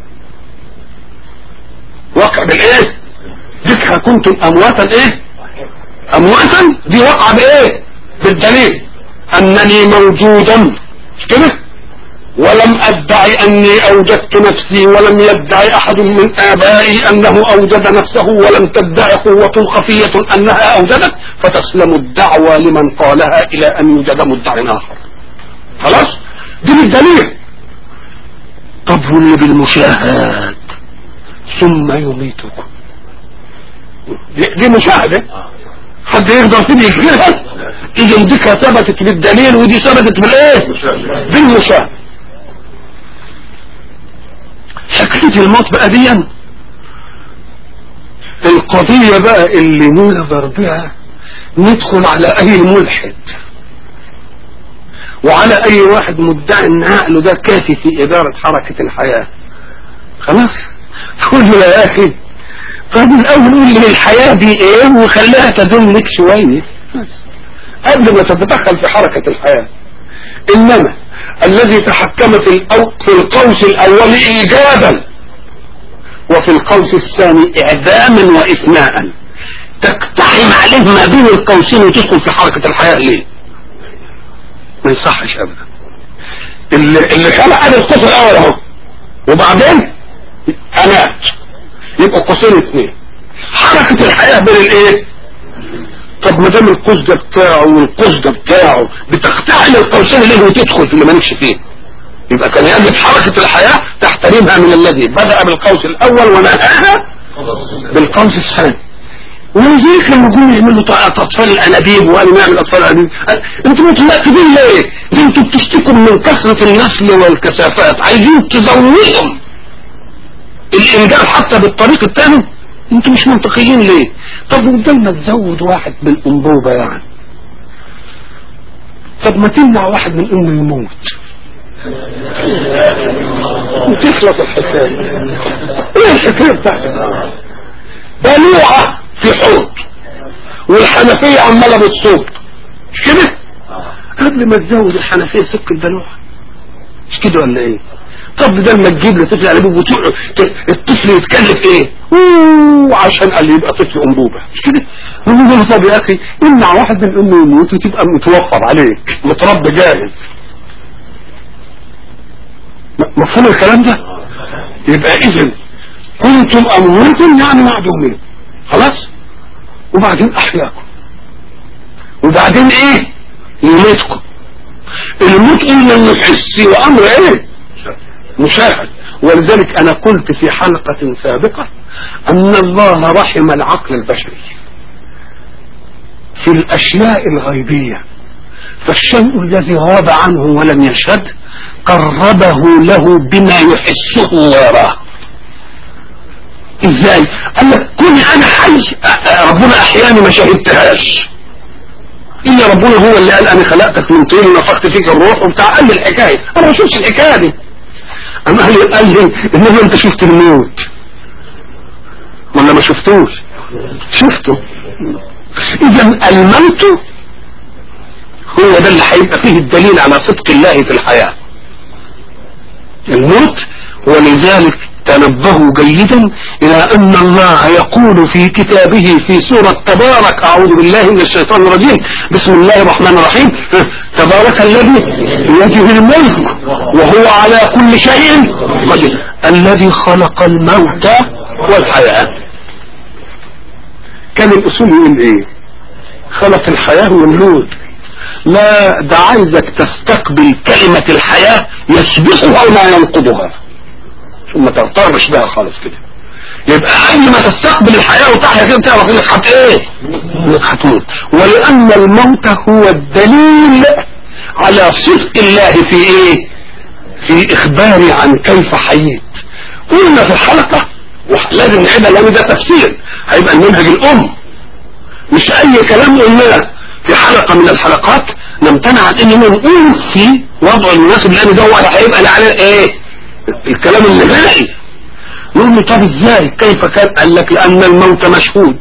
واقع بالايه ذكر كنتم امواتا ايه امواتا دي وقع بايه بالدليل انني موجودا مش كده ولم ادعي اني اوجدت نفسي ولم يدعي احد من ابائي انه اوجد نفسه ولم تدعي قوة خفية انها اوجدت فتسلم الدعوى لمن قالها الى ان يوجد مدع اخر خلاص دي بالدليل طب واللي بالمشاهد ثم يميتكم دي, دي مشاهدة حد يقدر فيه يجريها اذا دي ثبتت بالدليل ودي ثبتت بالايه بالمشاهدة حكاية الموت بقى دي القضية بقى اللي ننظر بها ندخل على اي ملحد وعلى اي واحد مدعي ان عقله ده كافي في ادارة حركة الحياة خلاص تقول له يا اخي طب الاول قول لي الحياة دي ايه وخليها تدوم لك شوية قبل ما تتدخل في حركة الحياة انما الذي تحكم في, الأو... في القوس الاول ايجابا وفي القوس الثاني اعداما واثناء تقتحم عليه ما بين القوسين وتدخل في حركة الحياة ليه ما يصحش ابدا اللي, اللي خلق ادي القوس الاول اهو وبعدين امات يبقى قوسين اثنين حركة الحياة بين الايه طب ما دام القوس ده بتاعه والقوس ده بتاعه بتقتحم القوسين ليه وتدخل في اللي مالكش فيه يبقى كان يجب حركة الحياة تحترمها من الذي بدأ بالقوس الاول ونهاها بالقوس الثاني ولذلك لما جم يعملوا اطفال الانابيب وقالوا نعمل اطفال الانابيب انتوا متنكدين ليه؟ ليه انتوا بتشتكوا من كثرة النسل والكثافات عايزين تزودهم الانجاب حتى بالطريق الثاني انتوا مش منطقيين ليه طب وبدل ما تزود واحد من انبوبة يعني طب ما تمنع واحد من انه يموت وتخلص الحكاية ايه الحكاية بتاعتك بلوعة في حوض والحنفية عمالة بتصوت مش كده قبل ما تزود الحنفية سك البلوعة مش كده ولا ايه طب بدل ما تجيب لطفل انابيب وتقعد الطفل يتكلف ايه اوه عشان قال لي يبقى طفل انبوبه مش كده نقول له طب يا اخي امنع واحد من امه يموت وتبقى متوفر عليك متربي جاهز مفهوم الكلام ده يبقى اذا كنتم امواتا يعني معدومين خلاص وبعدين احياكم وبعدين ايه يميتكم الموت قلنا انه حسي وامر ايه مشاهد ولذلك انا قلت في حلقة سابقة ان الله رحم العقل البشري في الاشياء الغيبية فالشيء الذي غاب عنه ولم يشهد قربه له بما يحسه ويراه ازاي قال لك كوني انا حي ربنا احياني ما شهدتهاش الا ربنا هو اللي قال انا خلقتك من طين ونفخت فيك الروح وبتاع قال لي الحكايه انا ما شفتش الحكايه دي اما قال لي قال لي انما انت شفت الموت ولا ما شفتوش شفته اذا الموت هو ده اللي هيبقى فيه الدليل على صدق الله في الحياه الموت ولذلك تنبهوا جيدا الى ان الله يقول في كتابه في سورة تبارك اعوذ بالله من الشيطان الرجيم بسم الله الرحمن الرحيم تبارك الذي بيده الملك وهو على كل شيء قدير الذي خلق الموت والحياة كان الاصول يقول ايه خلق الحياة والموت لا ده عايزك تستقبل كلمة الحياة يسبقها وما ينقضها ثم تغتربش بها خالص كده يبقى قبل ما تستقبل الحياة وتحيا كده تعرف انك هت ايه انك هتموت ولان الموت هو الدليل على صدق الله في ايه في اخباري عن كيف حييت قلنا في الحلقة لازم نعيدها لان ده تفسير هيبقى المنهج الام مش اي كلام قلناه في حلقة من الحلقات نمتنع عن اننا نقول في وضع المناسب لان ده هو اللي هيبقى على ايه الكلام النهائي نقول له طب ازاي كيف كان قال لك لان الموت مشهود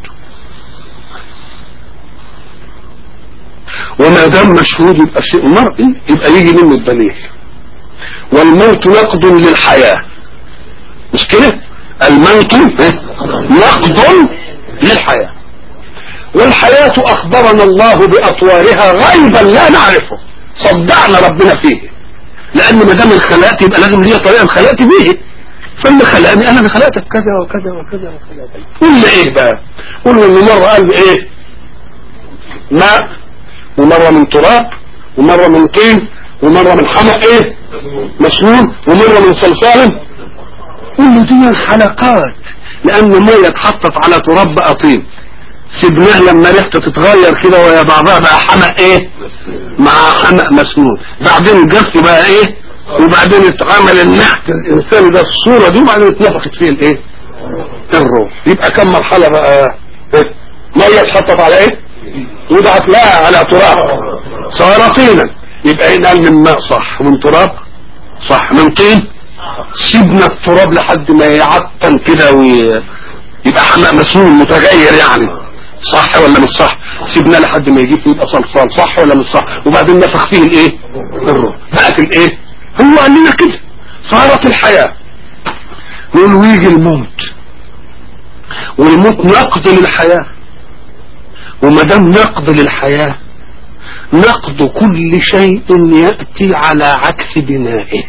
وما دام مشهود يبقى شيء مرئي يبقى يجي منه الدليل والموت نقد للحياة مش كده الموت نقد للحياة والحياة اخبرنا الله باطوارها غيبا لا نعرفه صدعنا ربنا فيه لان ما دام الخلقت يبقى لازم ليا طريقه خلقت بيه فاللي خلقني انا اللي خلقتك كذا وكذا وكذا وكذا قول لي ايه بقى قول له انه مره قال ايه ماء ومره من تراب ومره من طين ومره من حمأ ايه مسنون ومره من صلصال قول له دي حلقات لان الميه اتحطت على تراب بقى طين سيبناه لما ريحته تتغير كده ويا بعضها بقى حمأ ايه مع حمأ مسنون بعدين جف بقى ايه وبعدين اتعمل النحت الانسان ده الصورة دي وبعدين اتنفخت فيه الايه الروح يبقى كم مرحلة بقى إيه؟ مية اتحطت على ايه وضعت لها على تراب صار طينا يبقى ينقل من ماء صح من تراب صح من طين سيبنا التراب لحد ما يعتم كده ويبقى حماء مسنون متغير يعني صح ولا مش صح سيبنا لحد ما يجيب يبقى صلصال صح ولا مش صح وبعدين نفخ فيه الايه الروح بقت الايه هو قال لنا كده صارت الحياة نقول ويجي الموت والموت نقد للحياة وما دام نقد للحياة نقد كل شيء يأتي على عكس بنائه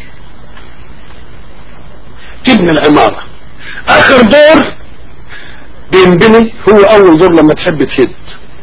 تبني العمارة اخر دور بينبني هو اول دور لما تحب تشد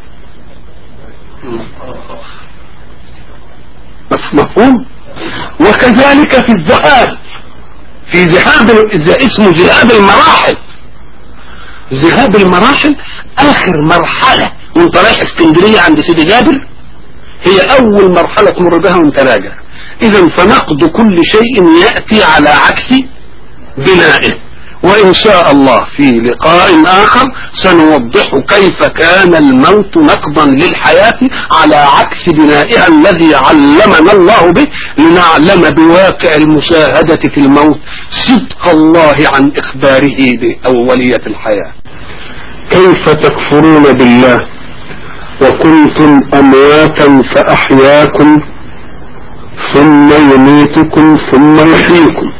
مفهوم وكذلك في الذهاب في ذهاب اسمه ذهاب المراحل ذهاب المراحل اخر مرحلة وانت رايح اسكندرية عند سيدي جابر هي اول مرحلة تمر بها وانت راجع اذا فنقد كل شيء يأتي على عكس بنائه وإن شاء الله في لقاء آخر سنوضح كيف كان الموت نقضا للحياة على عكس بنائها الذي علمنا الله به لنعلم بواقع المشاهدة في الموت صدق الله عن إخباره بأولية الحياة كيف تكفرون بالله وكنتم أمواتا فأحياكم ثم يميتكم ثم يحييكم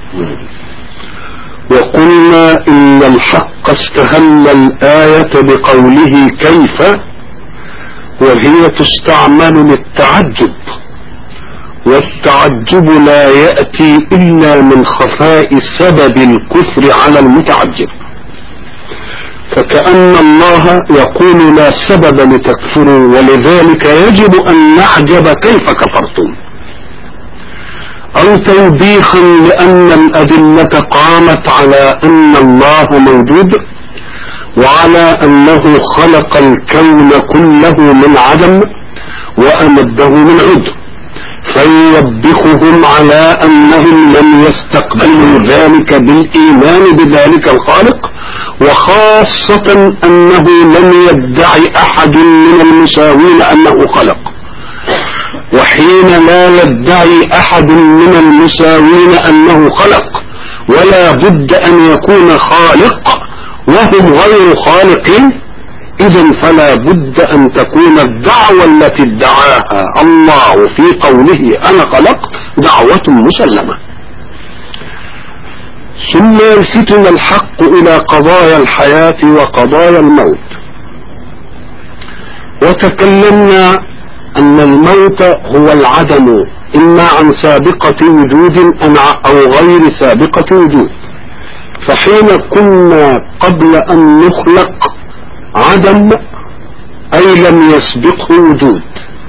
وقلنا إن الحق استهل الآية بقوله كيف وهي تستعمل للتعجب والتعجب لا يأتي إلا من خفاء سبب الكفر على المتعجب فكأن الله يقول لا سبب لتكفروا ولذلك يجب أن نعجب كيف كفرتم أو توبيخا لأن الأدلة قامت على أن الله موجود وعلى أنه خلق الكون كله من عدم وأمده من عدم فيوبخهم على أنهم لم يستقبلوا ذلك بالإيمان بذلك الخالق وخاصة أنه لم يدعي أحد من المساوين أنه خلق وحين لا يدعي أحد من المساوين أنه خلق ولا بد أن يكون خالق وهم غير خالقين إذا فلا بد أن تكون الدعوة التي ادعاها الله في قوله أنا خلقت دعوة مسلمة ثم يلفتنا الحق إلى قضايا الحياة وقضايا الموت وتكلمنا أن الموت هو العدم إما عن سابقة وجود أو غير سابقة وجود فحين كنا قبل أن نخلق عدم أي لم يسبقه وجود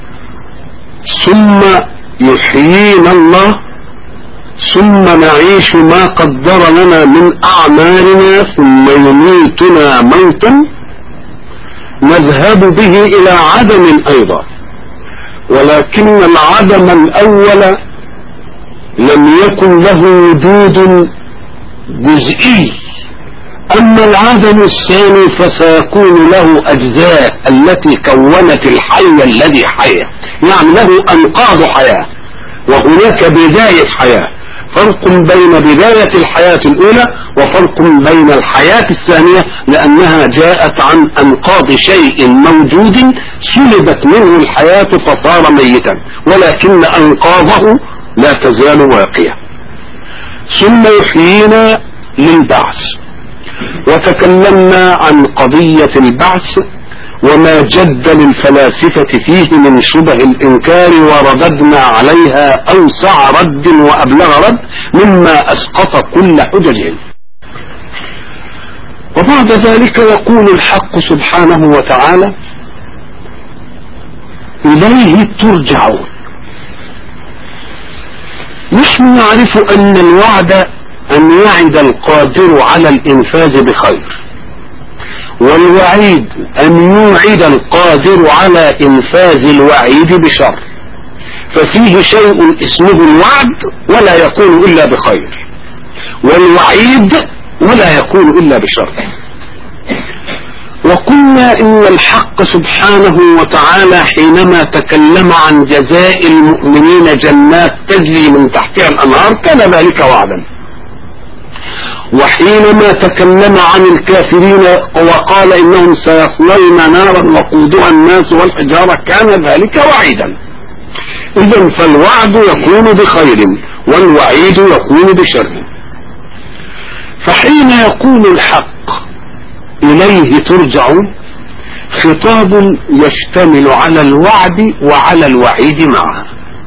ثم يحيينا الله ثم نعيش ما قدر لنا من أعمالنا ثم يميتنا موتا نذهب به إلى عدم أيضا ولكن العدم الأول لم يكن له وجود جزئي أما العدم الثاني فسيكون له أجزاء التي كونت الحي الذي حيا يعني له أنقاض حياة وهناك بداية حياة فرق بين بداية الحياة الأولى وفرق بين الحياة الثانية لأنها جاءت عن أنقاض شيء موجود سلبت منه الحياة فصار ميتا ولكن أنقاضه لا تزال واقية ثم يحيينا للبعث وتكلمنا عن قضية البعث وما جد للفلاسفة فيه من شبه الإنكار ورددنا عليها أوسع رد وأبلغ رد مما أسقط كل حججهم وبعد ذلك يقول الحق سبحانه وتعالى إليه ترجعون نحن نعرف أن الوعد أن يعد القادر على الإنفاذ بخير والوعيد أن يوعد القادر على إنفاذ الوعيد بشر ففيه شيء اسمه الوعد ولا يكون إلا بخير والوعيد ولا يكون إلا بشر وقلنا إن الحق سبحانه وتعالى حينما تكلم عن جزاء المؤمنين جنات تجري من تحتها الأنهار كان ذلك وعدا وحينما تكلم عن الكافرين وقال انهم سيصلون نارا وقودها الناس والحجارة كان ذلك وعيدا اذا فالوعد يكون بخير والوعيد يكون بشر فحين يقول الحق اليه ترجعون خطاب يشتمل على الوعد وعلى الوعيد معا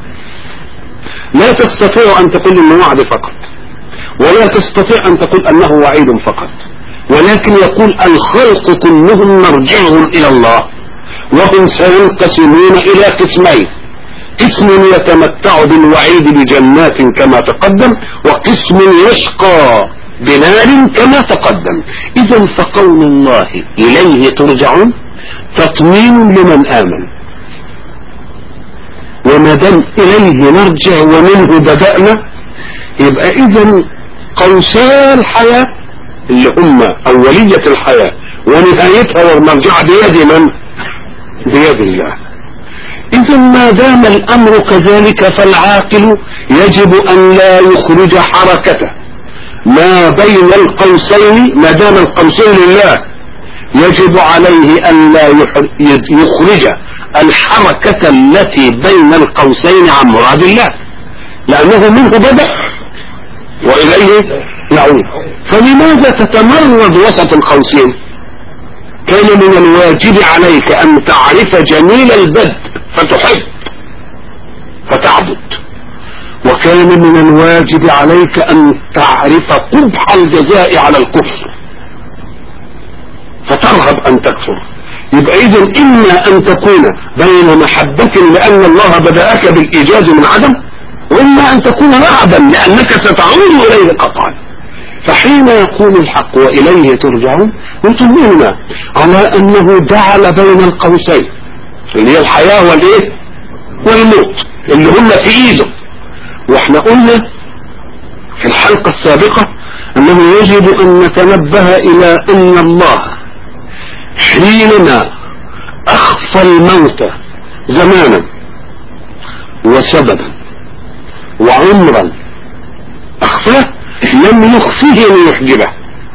لا تستطيع ان تقول انه وعد فقط ولا تستطيع أن تقول أنه وعيد فقط ولكن يقول الخلق كلهم مرجعهم إلى الله وهم سينقسمون إلى قسمين قسم يتمتع بالوعيد بجنات كما تقدم وقسم يشقى بنار كما تقدم إذا فقول الله إليه ترجعون تطمين لمن آمن وما دام إليه نرجع ومنه بدأنا يبقى إذا قوسا الحياة اللي هم أولية الحياة ونهايتها والمرجع بيد من؟ بيد الله إذا ما دام الأمر كذلك فالعاقل يجب أن لا يخرج حركته ما بين القوسين ما دام القوسين لله يجب عليه أن لا يخرج الحركة التي بين القوسين عن مراد الله لأنه منه بدأ وإليه يعود فلماذا تتمرد وسط القوسين كان من الواجب عليك أن تعرف جميل البدء فتحب فتعبد وكان من الواجب عليك أن تعرف قبح الجزاء على الكفر فترغب أن تكفر يبقى إذا إما أن تكون بين محبة لأن الله بدأك بالإيجاد من عدم وإما أن تكون رعبا لأنك ستعود إليه قطعا فحين يقول الحق وإليه ترجعون يطمئنا على أنه جعل بين القوسين اللي هي الحياة والإيه والموت اللي هم في إيده واحنا قلنا في الحلقة السابقة أنه انه يجب ان نتنبه الى ان الله حينما اخفى الموت زمانا وسببا وعمرا اخفاه لم يخفيه ليحجبه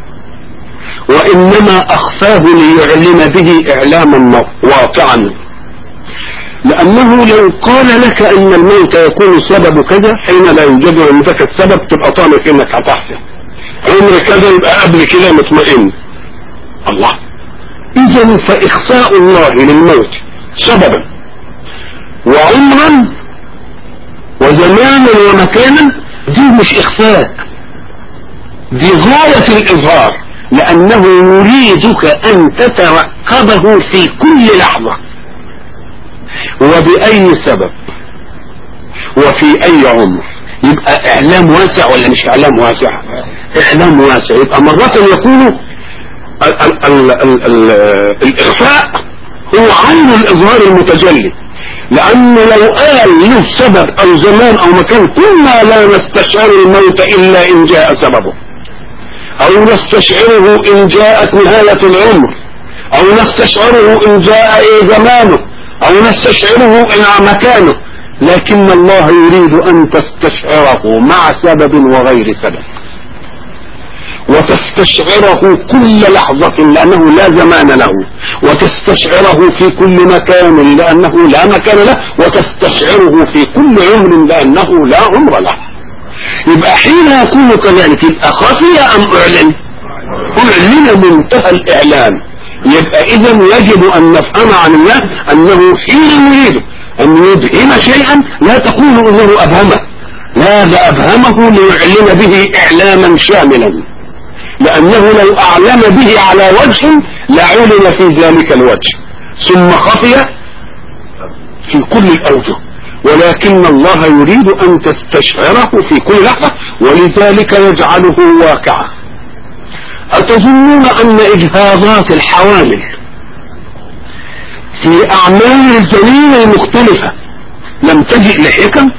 وانما اخفاه ليعلم به اعلاما واقعا لانه لو قال لك ان الموت يكون سبب كذا حين لا يوجد عندك السبب تبقى طامع في انك هتحيا عمر كذا يبقى قبل كده مطمئن الله اذا فاخفاء الله للموت سببا وعمرا وزمانا ومكانا دي مش اخفاء دي غاية الاظهار لانه يريدك ان تترقبه في كل لحظة وباي سبب وفي اي عمر يبقى اعلام واسع ولا مش اعلام واسع اعلام واسع يبقى مرة يكون ال ال ال ال ال الاخفاء هو عين الاظهار المتجلي لانه لو قال له سبب او زمان او مكان كنا لا نستشعر الموت الا ان جاء سببه او نستشعره ان جاءت نهاية العمر او نستشعره ان جاء ايه زمانه او نستشعره ان مكانه لكن الله يريد ان تستشعره مع سبب وغير سبب وتستشعره كل لحظة لأنه لا زمان له وتستشعره في كل مكان لأنه لا مكان له وتستشعره في كل عمر لأنه لا عمر له يبقى حين يكون كذلك يبقى خفي أم أعلن أعلن منتهى الإعلان يبقى إذا يجب أن نفهم عن الله أنه حين يريد أن يبهم شيئا لا تقول أنه أبهمه لا ده أبهمه ليعلن به إعلاما شاملا لأنه لو أعلم به على وجه لعلم في ذلك الوجه ثم خفي في كل الأوجه ولكن الله يريد أن تستشعره في كل لحظة ولذلك يجعله واقعا أتظنون أن إجهاضات الحوامل في أعمال الجنين المختلفة لم تجئ لحكم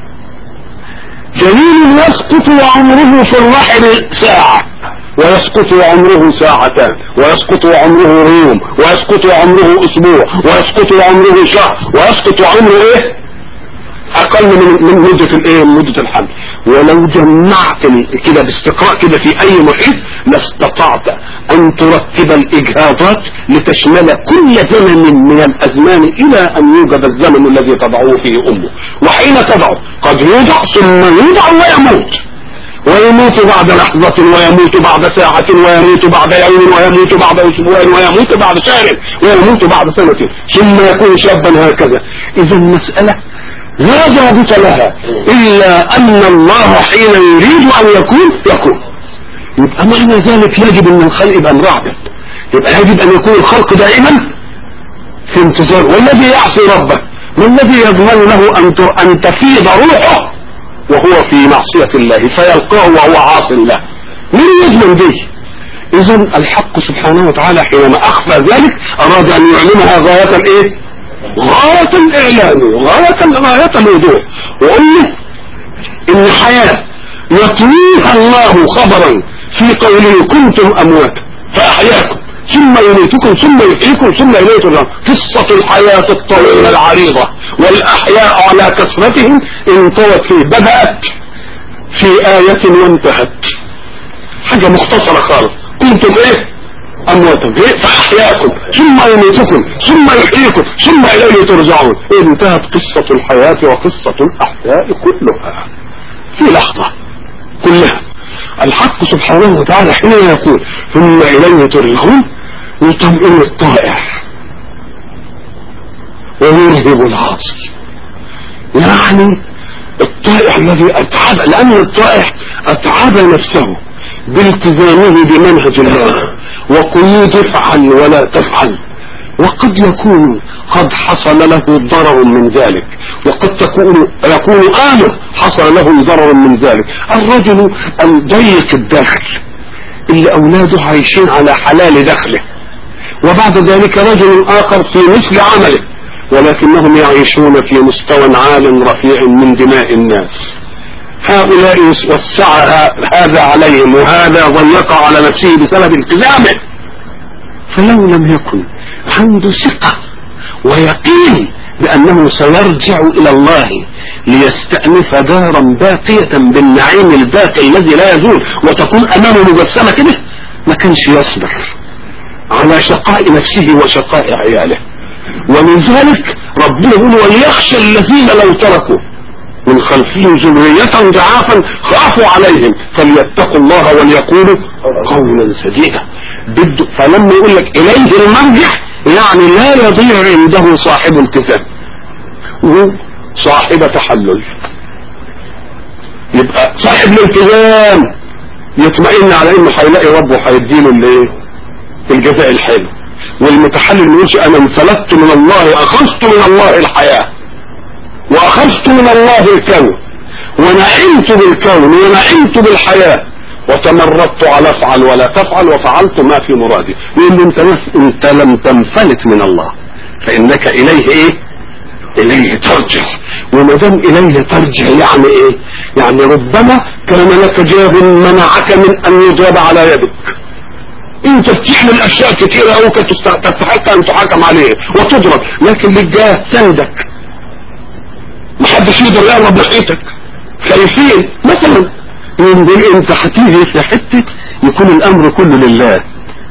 جنين يسقط وعمره في الرحم ساعة ويسقط وعمره ساعتان ويسقط وعمره يوم ويسقط وعمره اسبوع ويسقط وعمره شهر ويسقط وعمره ايه اقل من من مدة الايه من مدة الحمل ولو جمعت كده باستقراء كده في اي محيط لاستطعت ان ترتب الاجهاضات لتشمل كل زمن من الازمان الى ان يوجد الزمن الذي تضعه فيه امه وحين تضعه قد يوضع ثم يوضع ويموت ويموت بعد لحظة ويموت بعد ساعة ويموت بعد يوم ويموت بعد أسبوع ويموت بعد شهر ويموت بعد سنة ثم يكون شابا هكذا إذا المسألة لا ضابط لها إلا أن الله حين يريد أن يكون يكون يبقى معنى ذلك يجب أن الخلق يبقى مرعبط يبقى يجب أن يكون الخلق دائما في انتظار والذي يعصي ربه ما الذي يضمن له أن أن تفيض روحه وهو في معصية الله فيلقاه وهو عاص له من يضمن دي اذا الحق سبحانه وتعالى حينما اخفى ذلك اراد ان يعلمها غاية الايه غاية الاعلان غاية غاية الوضوح وقلنا ان حياة يطويها الله خبرا في قوله كنتم امواتا فاحياكم ثم يميتكم ثم يحييكم ثم إليه ترجعون قصة الحياة الطويلة العريضة والأحياء على كثرتهم انطوت فيه بدأت في آية وانتهت حاجة مختصرة خالص كنتم ايه أمواتا إيه؟ فأحياكم ثم يميتكم ثم يحييكم ثم إليه ترجعون انتهت قصة الحياة وقصة الأحياء كلها في لحظة كلها الحق سبحانه وتعالى حين يقول ثم إليه ترجعون يطمئن الطائع ويرهب العاصي يعني الطائع الذي أتعب لأن الطائع أتعب نفسه بالتزامه بمنهج الله وقيود افعل ولا تفعل وقد يكون قد حصل له ضرر من ذلك وقد تكون يكون آمر حصل له ضرر من ذلك الرجل الضيق الداخل اللي أولاده عايشين على حلال دخله وبعد ذلك رجل آخر في مثل عمله ولكنهم يعيشون في مستوى عال رفيع من دماء الناس هؤلاء وسع هذا عليهم وهذا ضيق على نفسه بسبب التزامه فلو لم يكن عنده ثقة ويقين بأنه سيرجع إلى الله ليستأنف دارا باقية بالنعيم الباقي الذي لا يزول وتكون أمامه مجسمة كده ما كانش يصبر على شقاء نفسه وشقاء عياله ومن ذلك ربنا يقول وليخشى الذين لو تركوا من خلفهم ذرية ضعافا خافوا عليهم فليتقوا الله وليقولوا قولا سديدا بده فلما يقول لك اليه المرجع يعني لا يضيع عنده صاحب التزام وصاحب تحلل يبقى صاحب الالتزام يطمئن على انه هيلاقي ربه هيديله الايه الجزاء الحلو والمتحلل ما يقولش انا انفلتت من الله اخذت من الله الحياه واخذت من الله الكون ونعمت بالكون ونعمت بالحياه وتمردت على افعل ولا تفعل وفعلت ما في مرادي يقول له انت انت لم تنفلت من الله فانك اليه ايه اليه ترجع وما دام اليه ترجع يعني ايه يعني ربما كان لك جاب منعك من ان يضرب على يدك انت بتعمل اشياء كتيرة او تستحق ان تحاكم عليه وتضرب لكن لك جاه سندك محدش يقدر يقرب ناحيتك خايفين مثلا يقول انت هتيجي في حتة يكون الامر كله لله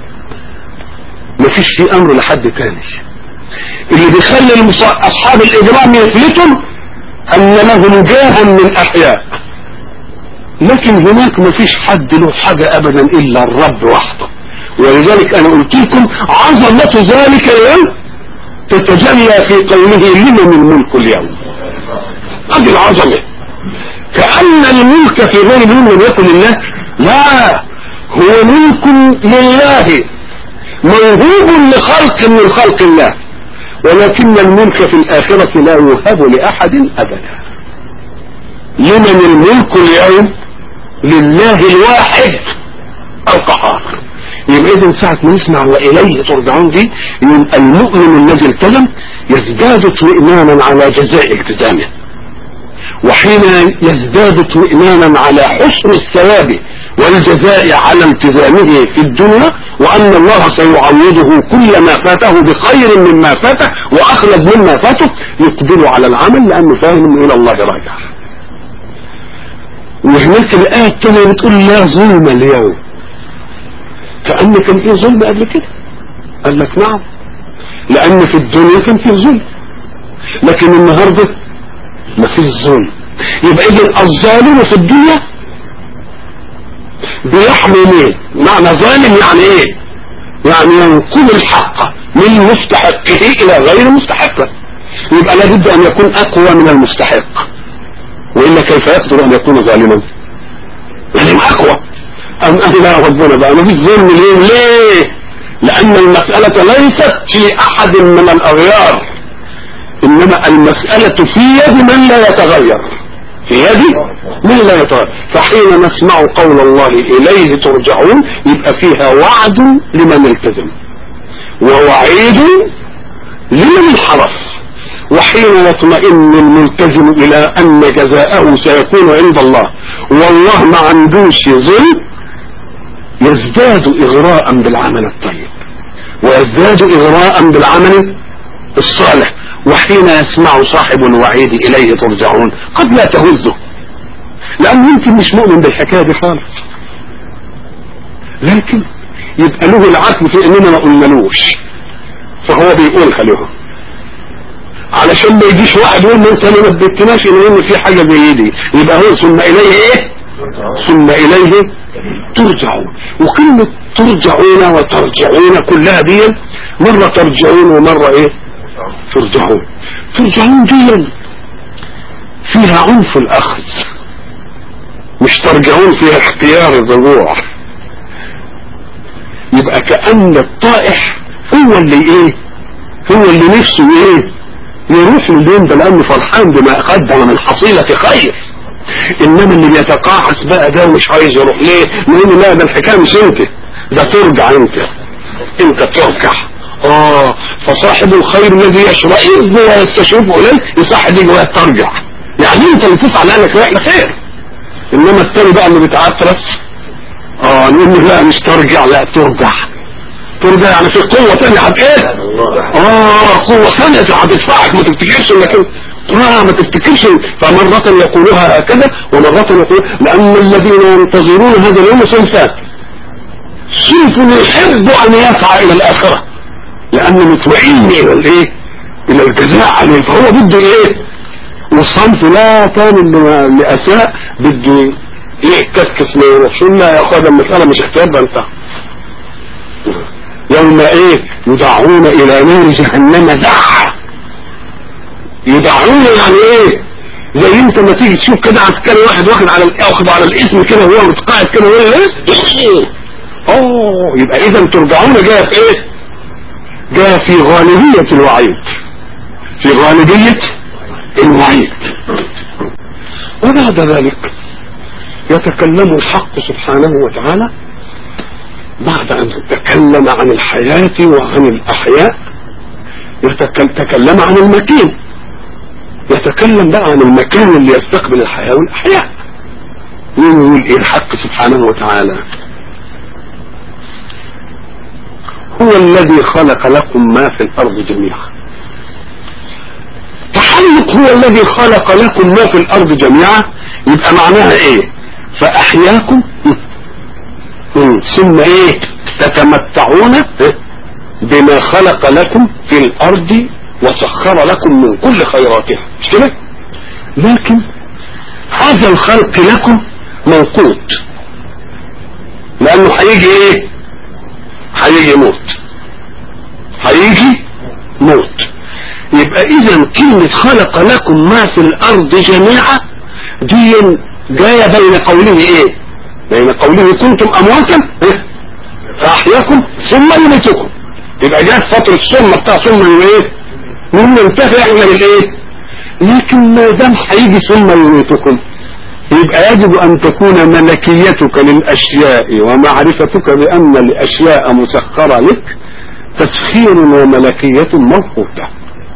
مفيش في امر لحد تاني اللي بيخلي اصحاب الاجرام يفلتوا ان لهم جاه من احياء لكن هناك مفيش حد له حاجة ابدا الا الرب وحده ولذلك انا قلت لكم عظمة ذلك اليوم تتجلى في قوله لمن الملك اليوم هذه العظمة كأن الملك في غير الملك لم يكن لله لا هو ملك لله موهوب لخلق من خلق الله ولكن الملك في الآخرة لا يوهب لأحد أبدا لمن الملك اليوم لله الواحد القهار يبقى اذا ساعة ما نسمع وإليه ترجعون دي يبقى المؤمن الذي التزم يزداد اطمئنانا على جزاء التزامه وحين يزداد اطمئنانا على حسن الثواب والجزاء على التزامه في الدنيا وأن الله سيعوضه كل ما فاته بخير مما فاته وأخلد مما فاته يقبل على العمل لأنه فاهم إلى الله راجع وهناك الآية التانية بتقول لا ظلم اليوم كأن كان فيه ظلم قبل كده قال لك نعم لأن في الدنيا كان فيه ظلم لكن النهارده ما فيش ظلم يبقى اذا الظالم في الدنيا بيحمي مين معنى ظالم يعني ايه يعني ينقل الحق من مستحقه الى غير مستحقه يبقى لابد ان يكون اقوى من المستحق والا كيف يقدر ان يكون ظالما لازم اقوى ام قال لا ربنا بقى ما فيش ظلم ليه ليه لان المسألة ليست في احد من الاغيار انما المسألة في يد من لا يتغير في يد من لا يتغير فحين نسمع قول الله اليه ترجعون يبقى فيها وعد لمن التزم ووعيد لمن انحرف وحين يطمئن الملتزم الى ان جزاءه سيكون عند الله والله ما عندوش ظلم يزداد اغراء بالعمل الطيب ويزداد اغراء بالعمل الصالح وحين يسمع صاحب الوعيد اليه ترجعون قد لا تهزه لانه يمكن مش مؤمن بالحكايه دي خالص لكن يبقى له العقل في اننا ما قلنالوش فهو بيقولها له علشان ما يجيش واحد يقول له انت ما نبهتناش ان في حاجه زي دي يبقى هو ثم اليه ايه ثم اليه ترجعون وكلمه ترجعون وترجعون كلها دي مره ترجعون ومره ايه ترجعون ترجعون دي فيها عنف الاخذ مش ترجعون فيها اختيار الرجوع يبقى كأن الطائح هو اللي ايه هو اللي نفسه ايه يروح اليوم ده لانه فرحان بما قدم من حصيلة خير انما اللي بيتقاعس بقى ده ومش عايز يروح ليه لان لا ده الحكايه مش انت ده ترجع انت انت ترجع اه فصاحب الخير الذي يشرئه ويستشرفه اليه يصح دي جواه ترجع يعني انت اللي تسعى لانك رايح لخير انما التاني بقى اللي بيتعترس اه نقول له لا مش ترجع لا ترجع ترجع يعني في قوة تانية هت ايه اه قوة ثانية هتدفعك ما تفتكرش انك اه ما تفتكرش فمرة يقولها هكذا ومرة يقول لان الذين ينتظرون هذا اليوم صنفان صنف يحب ان يسعى الى الاخرة لانه مطمئن الى الايه الى الجزاء عليه فهو بده ايه والصنف لا كان اللي اللي اساء بده يكسكس ما يروحش لا يا اخويا ده المسألة مش اختيار ده انت يوم ايه يدعون الى نار جهنم دعا يدعون يعني ايه زي انت ما تيجي تشوف كده عسكري واحد واخد على واخد على الاسم كده وهو متقاعد كده وهو ايه اوه يبقى اذا ترجعون جاء في ايه جاء في غالبية الوعيد في غالبية الوعيد وبعد ذلك يتكلم الحق سبحانه وتعالى بعد أن تكلم عن الحياة وعن الأحياء يتكلم عن المكين يتكلم بقى عن المكان اللي يستقبل الحياة والأحياء يقول إيه الحق سبحانه وتعالى هو الذي خلق لكم ما في الأرض جميعا تحلق هو الذي خلق لكم ما في الأرض جميعا يبقى معناها إيه فأحياكم ثم ايه تتمتعون بما خلق لكم في الارض وسخر لكم من كل خيراتها مش كده لكن هذا الخلق لكم موقوت لانه هيجي ايه هيجي موت هيجي موت يبقى اذا كلمة خلق لكم ما في الارض جميعا دي جاية بين قوله ايه بين قوله كنتم امواتا فاحياكم ثم يميتكم يبقى جاءت فترة السنة بتاع ثم ايه من ننتهي احنا بالايه لكن ما دام هيجي ثم يميتكم يبقى يجب ان تكون ملكيتك للاشياء ومعرفتك بان الاشياء مسخرة لك تسخير وملكية موقوتة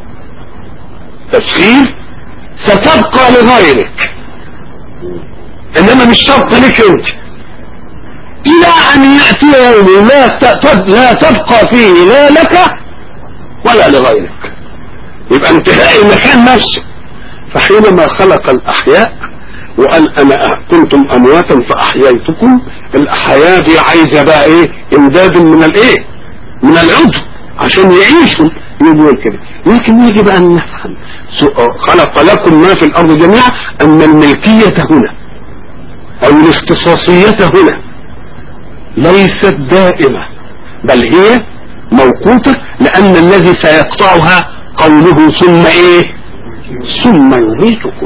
تسخير ستبقى لغيرك انما مش شرط لك انت الى ان يأتي يوم لا لا تبقى فيه لا لك ولا لغيرك يبقى انتهاء المكان نفسه فحينما خلق الاحياء وقال انا كنتم امواتا فاحييتكم الاحياء دي عايزه بقى ايه امداد من الايه من العضو عشان يعيشوا يقول كده لكن يجب ان نفهم خلق لكم ما في الارض جميعا ان الملكيه هنا او الاختصاصية هنا ليست دائمة بل هي موقوتة لان الذي سيقطعها قوله ثم ايه ثم يميتكم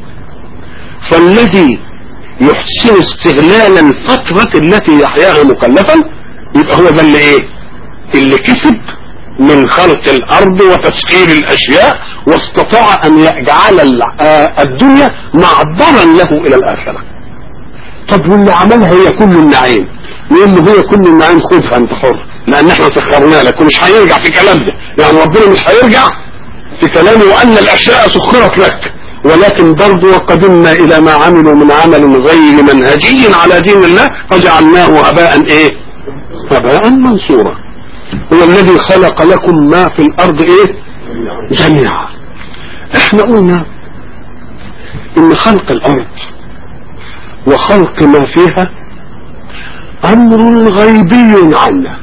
فالذي يحسن استغلال الفترة التي يحياها مكلفا يبقى هو ده اللي ايه اللي كسب من خلق الارض وتسخير الاشياء واستطاع ان يجعل الدنيا معبرا له الى الاخره طب واللي عملها هي كل النعيم يقول له هي كل النعيم خذها انت حر لان احنا سخرنا لك ومش هيرجع في كلام ده يعني ربنا مش هيرجع في كلامه وان الاشياء سخرت لك ولكن برضه وقدمنا الى ما عملوا من عمل غير منهجي على دين الله فجعلناه هباء ايه هباء منصورا هو الذي خلق لكم ما في الارض ايه جميعا احنا قلنا ان خلق الارض وخلق ما فيها امر غيبي عنا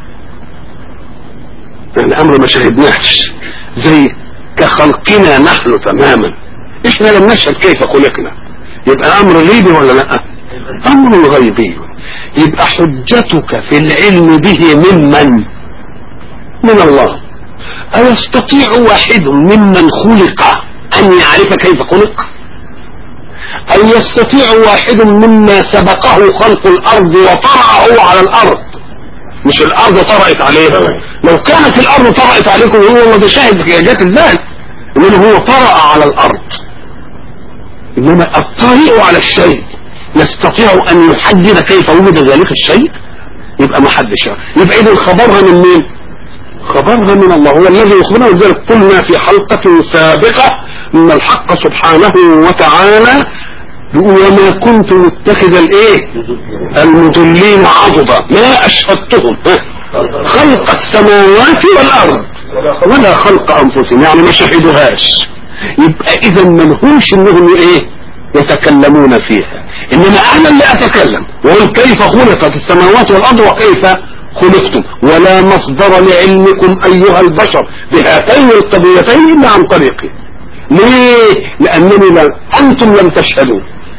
يعني امر ما شهدناش زي كخلقنا نحن تماما احنا لم نشهد كيف خلقنا يبقى امر غيبي ولا لا امر غيبي يبقى حجتك في العلم به ممن من الله أيستطيع واحد ممن خلق أن يعرف كيف خلق أن يستطيع واحد مما سبقه خلق الأرض وطرأه على الأرض مش الأرض طرأت عليه لو كانت الأرض طرأت عليكم هو ما شاهد في جات ازاي إنما هو طرأ على الأرض إنما الطريق على الشيء يستطيع أن يحدد كيف وجد ذلك الشيء يبقى ما حدش يبقى إذا خبرها من مين خبرها من الله هو الذي يخبرنا ذلك قلنا في حلقة سابقة ان الحق سبحانه وتعالى بيقول وما كنت متخذ الايه المضلين عضدا ما اشهدتهم خلق السماوات والارض ولا خلق انفسهم يعني ما شهدوهاش يبقى اذا منهوش انهم ايه يتكلمون فيها انما انا اللي اتكلم واقول كيف خلقت السماوات والارض وكيف خلقتم ولا مصدر لعلمكم ايها البشر بهاتين القضيتين الا عن طريقي ليه لانني لا انتم لم تشهدوا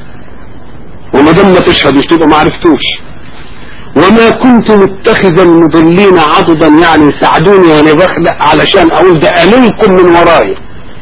وما دام ما تشهدوش تبقى ما عرفتوش وما كنت متخذ المضلين عضدا يعني ساعدوني وانا بخلق علشان اقول ده اليكم من وراي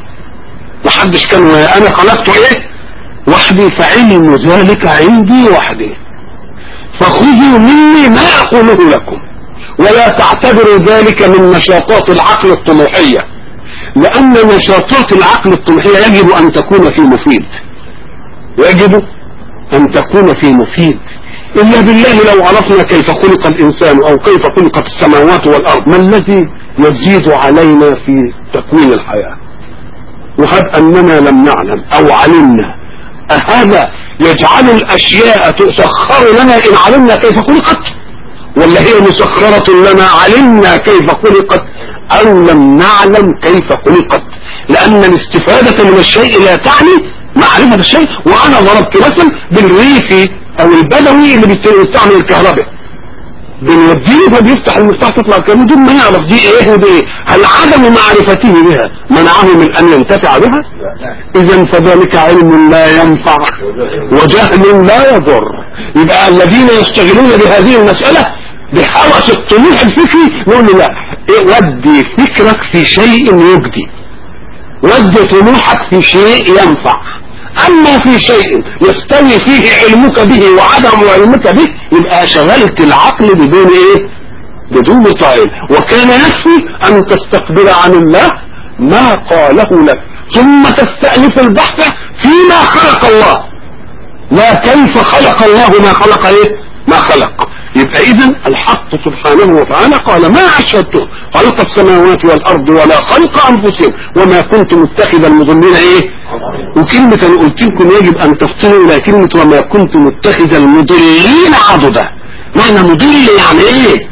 محدش كان ويا انا خلقته ايه وحدي فعلم ذلك عندي وحدي فخذوا مني ما اقوله لكم ولا تعتبروا ذلك من نشاطات العقل الطموحية لان نشاطات العقل الطموحية يجب ان تكون في مفيد يجب ان تكون في مفيد إلا بالله لو عرفنا كيف خلق الإنسان أو كيف خلقت السماوات والأرض ما الذي يزيد علينا في تكوين الحياة وهب أننا لم نعلم أو علمنا أهذا يجعل الأشياء تسخر لنا إن علمنا كيف خلقت ولا هي مسخرة لنا علمنا كيف خلقت أو لم نعلم كيف خلقت لأن الاستفادة من الشيء لا تعني معرفة الشيء وأنا ضربت مثلا بالريف او البدوي اللي بيستعمل الكهرباء بنوديه فبيفتح المفتاح تطلع الكهرباء بدون ما يعرف دي ايه ودي ايه هل عدم معرفته بها منعه من ان ينتفع بها اذا فذلك علم لا ينفع وجهل لا يضر يبقى الذين يشتغلون بهذه المسألة بحوث الطموح الفكري نقول له لا إيه ودي فكرك في شيء يجدي ودي طموحك في شيء ينفع اما في شيء يستوي فيه علمك به وعدم علمك به يبقى شغلت العقل بدون ايه بدون طائل وكان يكفي ان تستقبل عن الله ما قاله لك ثم تستأنف البحث فيما خلق الله لا كيف خلق الله ما خلق ايه ما خلق يبقى اذا الحق سبحانه وتعالى قال ما اشهدته خلق السماوات والارض ولا خلق انفسهم وما كنت متخذ المضلين ايه وكلمة انا قلت لكم يجب ان تفصلوا الى كلمة وما كنت متخذ المضلين عضدا معنى مضل يعني ايه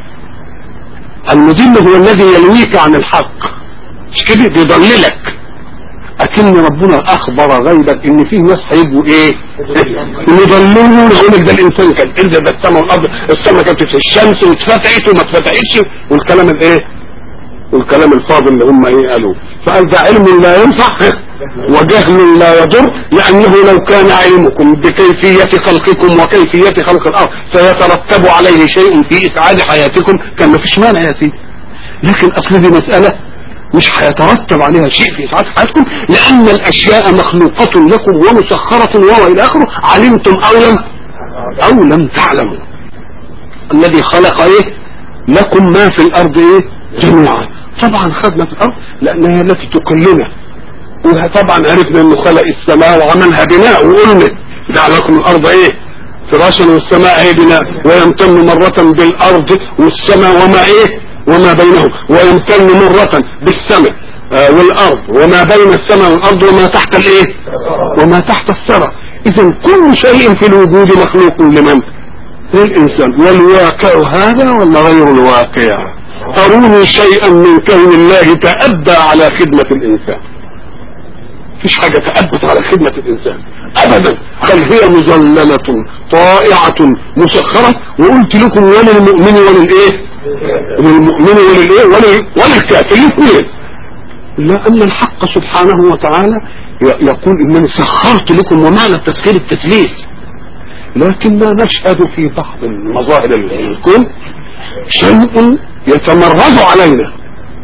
المضل هو الذي يلويك عن الحق مش كده بيضللك اكن ربنا اخبر غيبا ان في ناس هيبقوا ايه يضللون يقول لك ده الانسان كان انزل ده السماء والارض السماء كانت في الشمس واتفتحت وما اتفتحتش والكلام الايه والكلام الفاضل اللي هم ايه قالوا فقال ده علم لا ينفع وجهل لا يضر لانه لو كان علمكم بكيفية خلقكم وكيفية خلق الارض سيترتب عليه شيء في اسعاد حياتكم كان ما فيش مانع يا سيدي لكن اصل دي مسألة مش هيترتب عليها شيء في اسعاد حياتكم لان الاشياء مخلوقة لكم ومسخرة وهو الى اخره علمتم او لم او لم تعلموا الذي خلق ايه لكم ما في الارض ايه جميعا طبعا خدنا في الارض لانها التي تكلنا وطبعا عرفنا انه خلق السماء وعملها بناء وقلنا جعل لكم الارض ايه فراشا والسماء ايه بناء ويمتن مرة بالارض والسماء وما ايه وما بينهم ويمتن مرة بالسماء آه والارض وما بين السماء والارض وما تحت الايه وما تحت الثرى اذا كل شيء في الوجود مخلوق لمن للانسان والواقع هذا ولا غير الواقع اروني شيئا من كون الله تأدى على خدمة الانسان مفيش حاجة تأبت على خدمة الإنسان أبدا بل هي مذللة طائعة مسخرة وقلت لكم وللمؤمن وللإيه للمؤمن وللإيه ولل... وللكافر الاثنين لأن الحق سبحانه وتعالى يقول إنني سخرت لكم ومعنى التسخير التسليس لكن لا نشهد في بعض المظاهر الكون شيء يتمرد علينا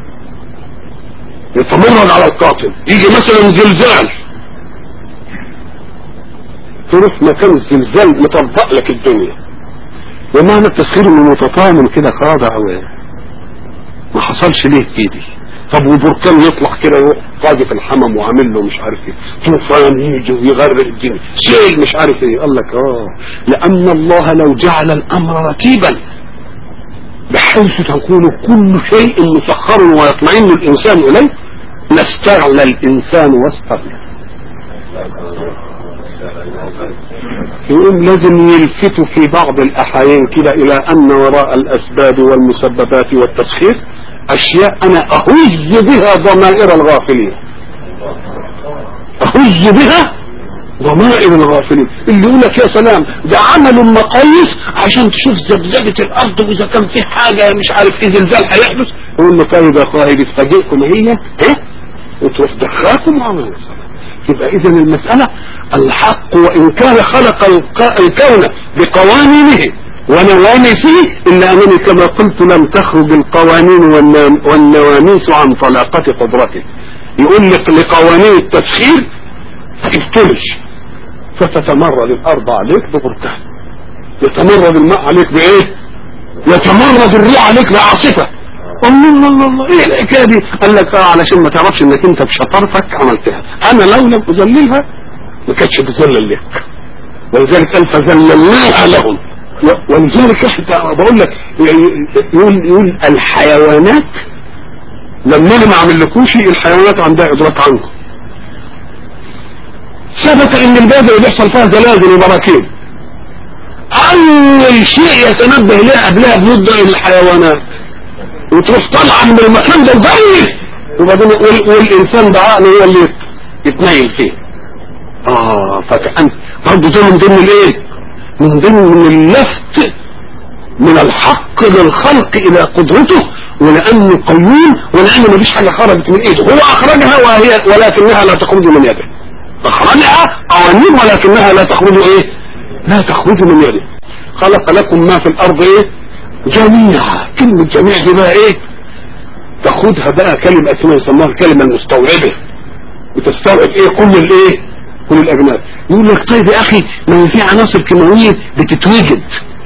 يتمرد على القاتل يجي مثلا زلزال تروح مكان الزلزال مطبق لك الدنيا ومعنى التسخير انه متطامن كده خاضع ما حصلش ليه كده طب وبركان يطلع كده يروح قاذف الحمم وعامل له مش عارف ايه طوفان يجي ويغرق الدنيا سيل مش عارف ايه قال لك اه لان الله لو جعل الامر رتيبا بحيث تكون كل شيء مسخر ويطمئن الانسان اليه لاستغلى الانسان واستغنى يقوم لازم يلفتوا في بعض الأحايين كده إلى أن وراء الأسباب والمسببات والتسخير أشياء أنا أهز بها ضمائر الغافلين أهز بها ضمائر الغافلين اللي يقول لك يا سلام ده عملوا مقاييس عشان تشوف ذبذبة الأرض وإذا كان في حاجة مش عارف في زلزال هيحدث يقول له طيب يا أخويا بتفاجئكم هي إيه وتروح دخاكم وعمل يبقى إذا المسألة الحق وإن كان خلق الق- الكون بقوانينه ونواميسه إلا أنني كما قلت لم تخرج القوانين والنا- والنواميس عن طلاقة قدرته يقول لك لقوانين التسخير تبتلش فتتمرد الأرض عليك ببركان يتمرد الماء عليك بإيه يتمرد الريح عليك بعاصفة الله الله الله الله ايه الحكايه دي قال لك اه علشان ما تعرفش انك انت بشطارتك عملتها انا لو لم اذللها ما كانتش تذلل لك ولذلك قال فذللناها لهم و- ولذلك احنا بقول لك يقول يقول الحيوانات لما انا ما اعملكوش الحيوانات عندها ادراك عنكم ثبت ان البلد اللي بيحصل فيها زلازل وبراكين اول شيء يتنبه لها قبلها بمدة الحيوانات وتروح طالعه من المكان ده وجاي وبعدين وال- والانسان ده عقله هو اللي يت- يتنيل فيه اه فكأن برضه ده من ضمن الايه من ضمن من اللفت من الحق للخلق الى قدرته ولانه قيوم ولان مفيش حاجه خرجت من ايده هو اخرجها وهي ولكنها لا تخرج من يده اخرجها قوانين ولكنها لا تخرج ايه لا تخرج من يده خلق لكم ما في الارض ايه جميعا كلمة جميع دي بقى ايه تاخدها بقى كلمة اسمها يسموها الكلمة المستوعبة بتستوعب ايه كل الايه كل الاجناس يقول لك طيب يا اخي ما هي في عناصر كيماوية بتتوجد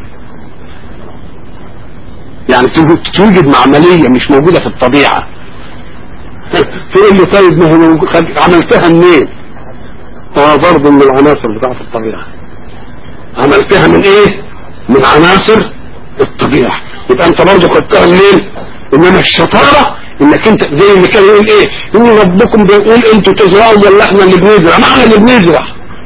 يعني تتوجد معملية مش موجودة في الطبيعة تقول لي طيب ما هي موجود- خد- عملتها منين اه برضه من العناصر بتاعت الطبيعة عملتها من ايه من عناصر الطبيعة يبقى انت برضه خدتها منين انما الشطارة انك انت زي اللي كان يقول ايه يقول ربكم بيقول انتوا تزرعوا ولا احنا اللي بنزرع ما احنا اللي بنزرع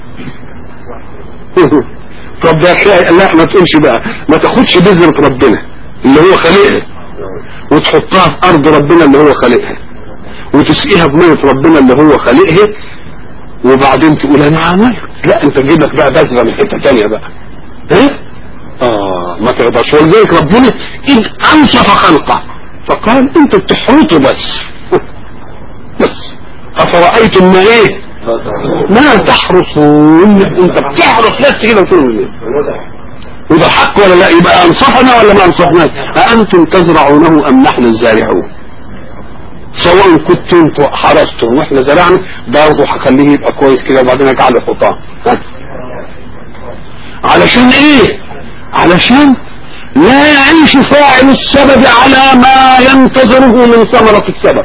طب ده كده لا ما تقولش بقى ما تاخدش بذرة ربنا اللي هو خالقها وتحطها في ارض ربنا اللي هو خالقها وتسقيها بمية ربنا اللي هو خالقها وبعدين تقول انا عملت لا انت تجيب لك بقى بذره من حته ثانيه بقى ايه اه ما تقدرش ولذلك ربنا اذ انصف خلقه فقال انتوا بتحرطوا بس بس افرايتم ما ايه ما تحرصون انت بتحرص بس كده وتقول منين وده حق ولا لا يبقى انصفنا ولا ما انصفناش أأنتم تزرعونه ام نحن الزارعون سواء كنتم انتوا حرستم واحنا زرعنا برضه هخليه يبقى كويس كده وبعدين اجعله حطام ها؟ علشان ايه علشان لا يعيش فاعل السبب على ما ينتظره من ثمرة السبب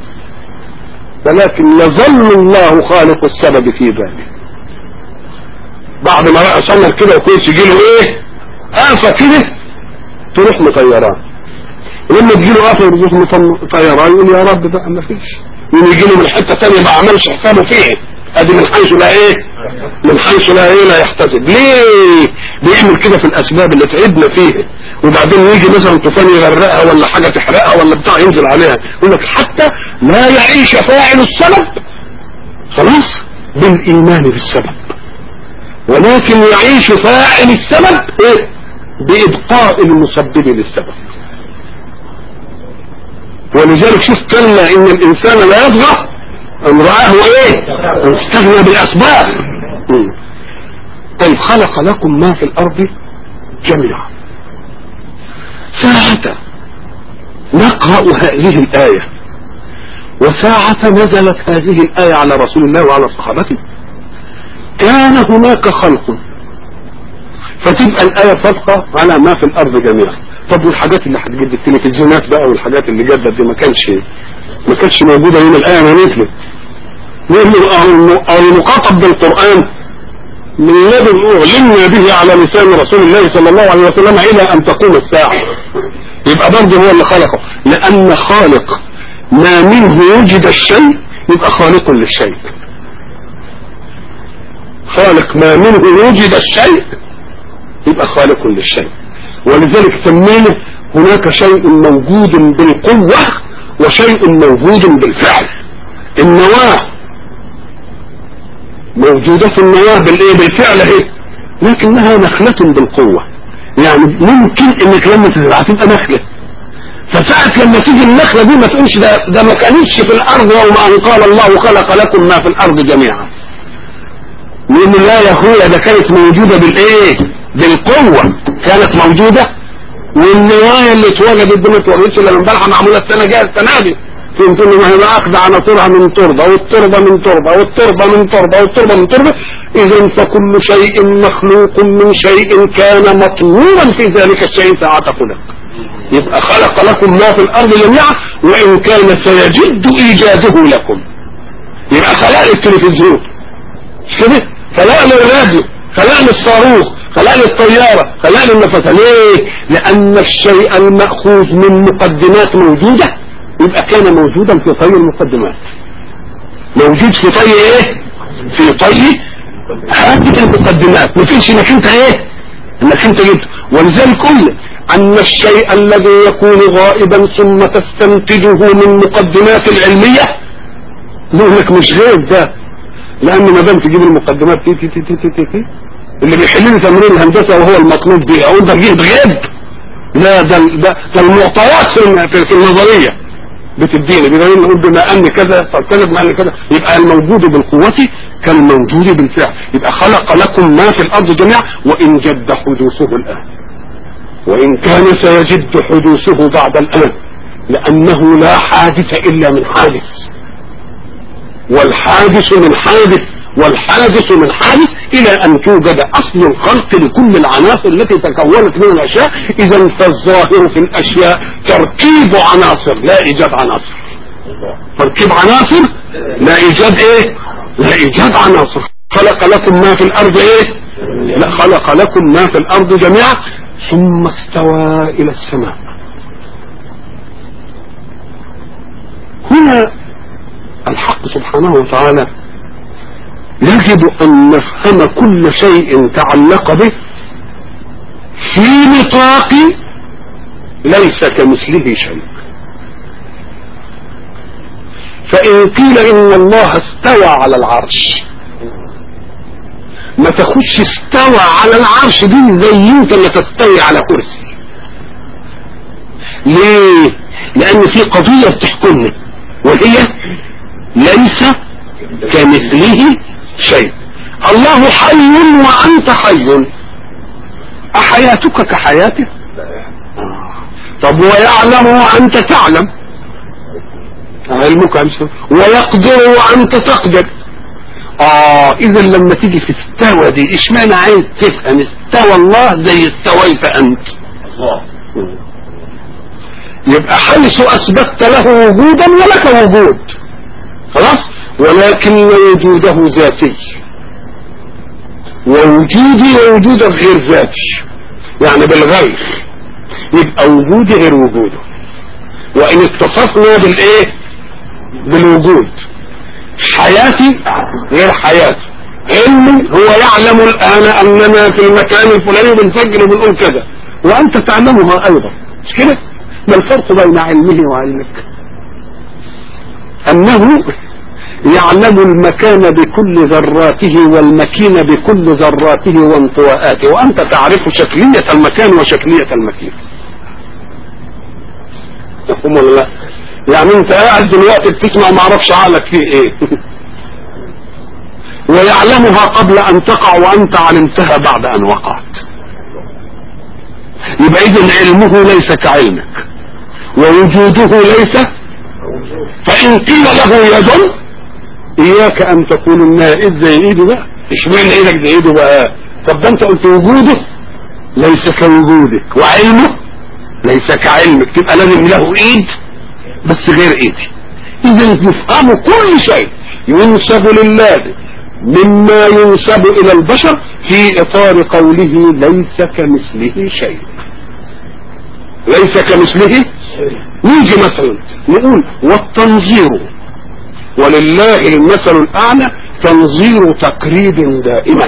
ولكن يظل الله خالق السبب في ذلك بعد ما رأى ثمر كده وكويس يجي له ايه آفة كده تروح مطيران ولما تجي له آفة يروح مطيران يقول يا رب بقى ما فيش يقوم يجي له من حتة تانية ما عملش حسابه فيه ادي من حيث لا ايه من حيث لا ايه لا يحتسب ليه بيعمل كده في الاسباب اللي تعبنا فيها وبعدين يجي مثلا طوفان يغرقها ولا حاجة تحرقها ولا بتاع ينزل عليها يقول لك حتى لا يعيش فاعل السبب خلاص بالايمان بالسبب ولكن يعيش فاعل السبب ايه بابقاء المسبب للسبب ولذلك شوف كلا ان الانسان لا يطغى ان رآه ايه استغنى بالاسباب مم. طيب خلق لكم ما في الارض جميعا ساعة نقرأ هذه الآية وساعة نزلت هذه الآية على رسول الله وعلى صحابته كان هناك خلق فتبقى الآية صادقة على ما في الأرض جميعا طب والحاجات اللي هتجد التلفزيونات بقى والحاجات اللي جدت دي ما كانش ما كانتش موجودة يوم الآية ما نزلت أو المخاطب بالقرآن من الذي أعلمنا به على لسان رسول الله صلى الله عليه وسلم إلى أن تقوم الساعة يبقى برضه هو اللي خلقه لأن خالق ما منه وجد الشيء يبقى خالق للشيء خالق ما منه وجد الشيء يبقى خالق للشيء ولذلك سمينا هناك شيء موجود بالقوة وشيء موجود بالفعل النواة موجودة النواة بالايه بالفعل اهي لكنها نخلة بالقوة يعني ممكن انك لما تزرع تبقى نخلة فساعة لما تيجي النخلة دي ما تقولش ده, ده ما كانتش في الارض يوم ان قال الله خلق لكم ما في الارض جميعا لان لا يا اخويا ده كانت موجودة بالايه بالقوة كانت موجودة والنوايا اللي اتوجدت دي ما اتوجدتش الا من بلحة معمولة السنة جاية السنة دي فهمت انه ما هي اخذ عناصرها من تربة والتربة من تربة والتربة من تربة والتربة من تربة اذا فكل شيء مخلوق من شيء كان مطلوبا في ذلك الشيء ساعة خلق يبقى خلق لكم ما في الارض جميعا وان كان سيجد ايجاده لكم يبقى خلق التلفزيون مش كده خلق الراديو خلق الصاروخ خلق الطيارة خلق النفس ليه لان الشيء المأخوذ من مقدمات موجودة يبقى كان موجودا في طي المقدمات موجود في طي ايه في طي هذه المقدمات ما فيش انك انت ايه انك انت جبت ولذلك قلنا ان الشيء الذي يكون غائبا ثم تستنتجه من مقدمات العلمية نقول لك مش غيب ده لان ما دام تجيب المقدمات تي تي تي تي تي, تي, تي اللي بيحل لي تمرين الهندسه وهو المطلوب بيه اقول ده جيب غيب لا ده ده, ده المعطيات في, في النظريه بتديني بدليل نقول بما ان كذا فكذا بما ان كذا يبقى الموجود بالقوة كالموجود بالفعل يبقى خلق لكم ما في الارض جميعا وان جد حدوثه الان وان كان سيجد حدوثه بعد الان لانه لا حادث الا من حادث والحادث من حادث والحادث من حادث الى ان توجد اصل الخلق لكل العناصر التي تكونت من الاشياء اذا فالظاهر في الاشياء تركيب عناصر لا ايجاد عناصر تركيب عناصر لا ايجاد ايه لا ايجاد عناصر خلق لكم ما في الارض ايه لا خلق لكم ما في الارض جميعا ثم استوى الى السماء هنا الحق سبحانه وتعالى يجب أن نفهم كل شيء تعلق به في نطاق ليس كمثله شيء فإن قيل إن الله استوى على العرش ما تاخدش استوى على العرش دي زي انت ما تستوي على كرسي ليه لأن في قضية بتحكمنا وهي ليس كمثله شيء الله حي وأنت حي أحياتك كحياته طب ويعلم وأنت تعلم علمك ويقدر وأنت تقدر آه إذا لما تيجي في استوى دي إيش معنى عايز تفهم استوى الله زي استويت أنت الله يبقى حيث أثبتت له وجودا ولك وجود خلاص ولكن وجوده ذاتي ووجودي ووجودك غير ذاتي يعني بالغير يبقى وجودي غير وجوده وان اتصفنا بالايه بالوجود حياتي غير حياتي علمي هو يعلم الان اننا في المكان الفلاني بنسجل وبنقول كذا وانت تعلمها ايضا مش كده ما الفرق بين علمه وعلمك انه يعلم المكان بكل ذراته والمكين بكل ذراته وانطواءاته وأنت تعرف شكلية المكان وشكلية المكين يقوم ولا لا يعني انت قاعد دلوقتي بتسمع ما اعرفش عقلك فيه ايه ويعلمها قبل ان تقع وانت علمتها بعد ان وقعت يبقى اذا علمه ليس كعلمك ووجوده ليس فان قيل له يد اياك ان تقول انها ايد زي ايده بقى اشمعنى ايدك زي ايده بقى طب ده انت قلت وجوده ليس كوجودك وعلمه ليس كعلمك تبقى لازم له ايد بس غير ايدي اذا نفهم كل شيء ينسب لله مما ينسب الى البشر في اطار قوله ليس كمثله شيء ليس كمثله نيجي مثلا نقول والتنظير ولله المثل الاعلى تنظير تقريب دائما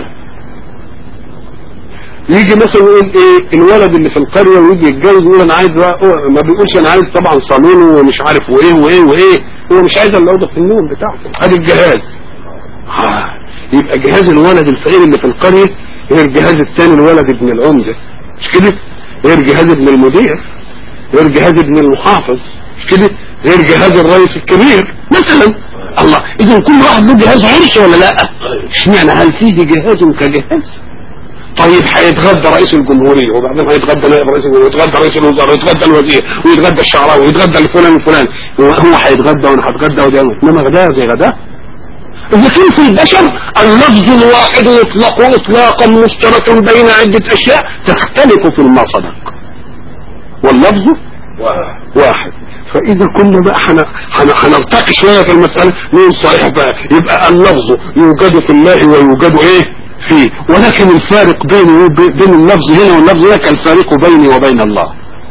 يجي مثلا يقول ايه الولد اللي في القريه ويجي يتجوز يقول انا عايز بقى ما بيقولش انا عايز طبعا صالون ومش عارف وايه وايه وايه هو مش عايز الا اوضه النوم بتاعته ادي الجهاز آه. يبقى جهاز الولد الفقير اللي في القريه غير جهاز الثاني الولد ابن العمده مش كده غير جهاز ابن المدير غير جهاز ابن المحافظ مش كده غير جهاز الرئيس الكبير مثلا الله اذا كل واحد له جهاز عرش ولا لا اشمعنى هل فيه جهاز كجهاز طيب هيتغدى رئيس الجمهورية وبعدين هيتغدى نائب رئيس الجمهورية ويتغدى رئيس الوزراء ويتغدى الوزير ويتغدى الشعراوي ويتغدى الفلان الفلان هو هيتغدى وانا هتغدى وده انما غداه زي غداه إذا كان في البشر اللفظ الواحد يطلق إطلاقا مشتركا بين عدة أشياء تختلف في المصدق واللفظ واحد فإذا كنا بقى هنرتقي شوية في المسألة نقول صحيح بقى يبقى اللفظ يوجد في الله ويوجد إيه فيه ولكن الفارق بيني وبين اللفظ هنا واللفظ هنا كالفارق بيني وبين الله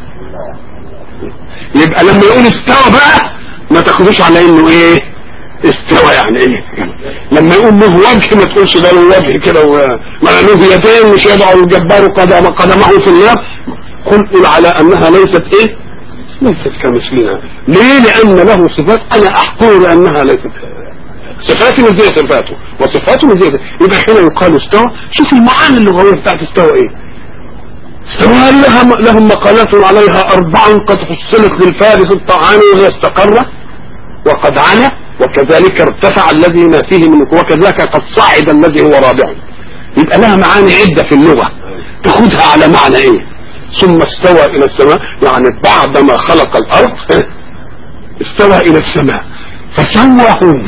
يبقى لما يقول استوى بقى ما تاخدوش على انه ايه استوى يعني ايه لما يقول له وجه ما تقولش ده له وجه كده ما له يدين مش يضع الجبار قدم قدمه في النار قل على انها ليست ايه ليست كمثلنا ليه لان له صفات انا احكم لانها ليست صفاته مش زي صفاته وصفاته مش زي يبقى هنا يقال استوى شوف المعاني اللغويه بتاعت استوى ايه استوى لها لهم مقالات عليها اربع قد فصلت للفارس الطعام وهي استقر وقد علا وكذلك ارتفع الذي ما فيه من وكذلك قد صعد الذي هو رابع يبقى لها معاني عده في اللغه تاخدها على معنى ايه ثم استوى الى السماء يعني بعدما خلق الارض استوى الى السماء فسواهن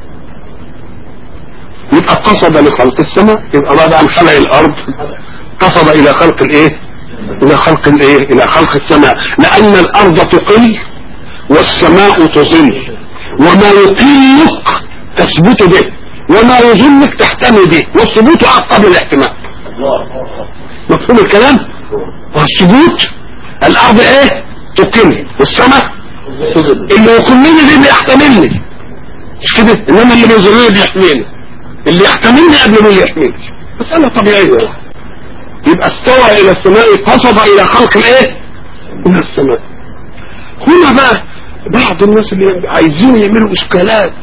يبقى قصد لخلق السماء يبقى بعد ان خلق الارض قصد الى خلق الايه الى خلق الايه الى خلق السماء لان الارض تقل والسماء تظل وما يقلك تثبت به وما يظلك تحتمي به والثبوت اقرب الاحتمال مفهوم الكلام والثبوت الارض ايه تقل والسماء اللي يقلني دي بيحتملني مش كده انما اللي بيظلني بيحميني اللي يحتملني قبل ما يحميني مسألة طبيعية يبقى استوى الى السماء قصد الى خلق الايه من السماء هنا بقى بعض الناس اللي عايزين يعملوا اشكالات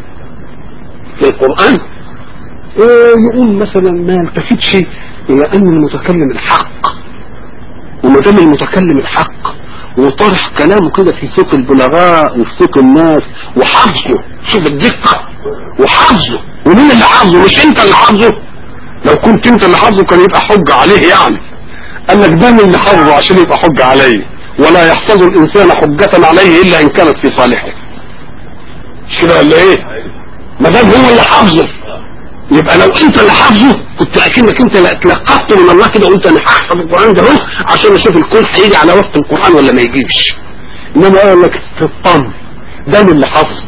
في القرآن إيه يقول مثلا ما يلتفتش الى ان المتكلم الحق وما دام المتكلم الحق وطرح كلامه كده في سوق البلغاء وفي سوق الناس وحافظه شوف الدقة وحافظه ومين اللي حافظه مش انت اللي حافظه لو كنت انت اللي حافظه كان يبقى حجة عليه يعني قال لك ده من اللي حافظه عشان يبقى حجة عليه ولا يحفظ الانسان حجة عليه الا ان كانت في صالحه مش كده ولا ايه ما دام هو اللي حافظه يبقى لو انت اللي حافظه كنت اكنك انت تلقفت من الله كده وانت انا هحفظ القران ده اهو عشان اشوف الكون هيجي على وقت القران ولا ما يجيبش انما قال لك تطمن ده من اللي حافظه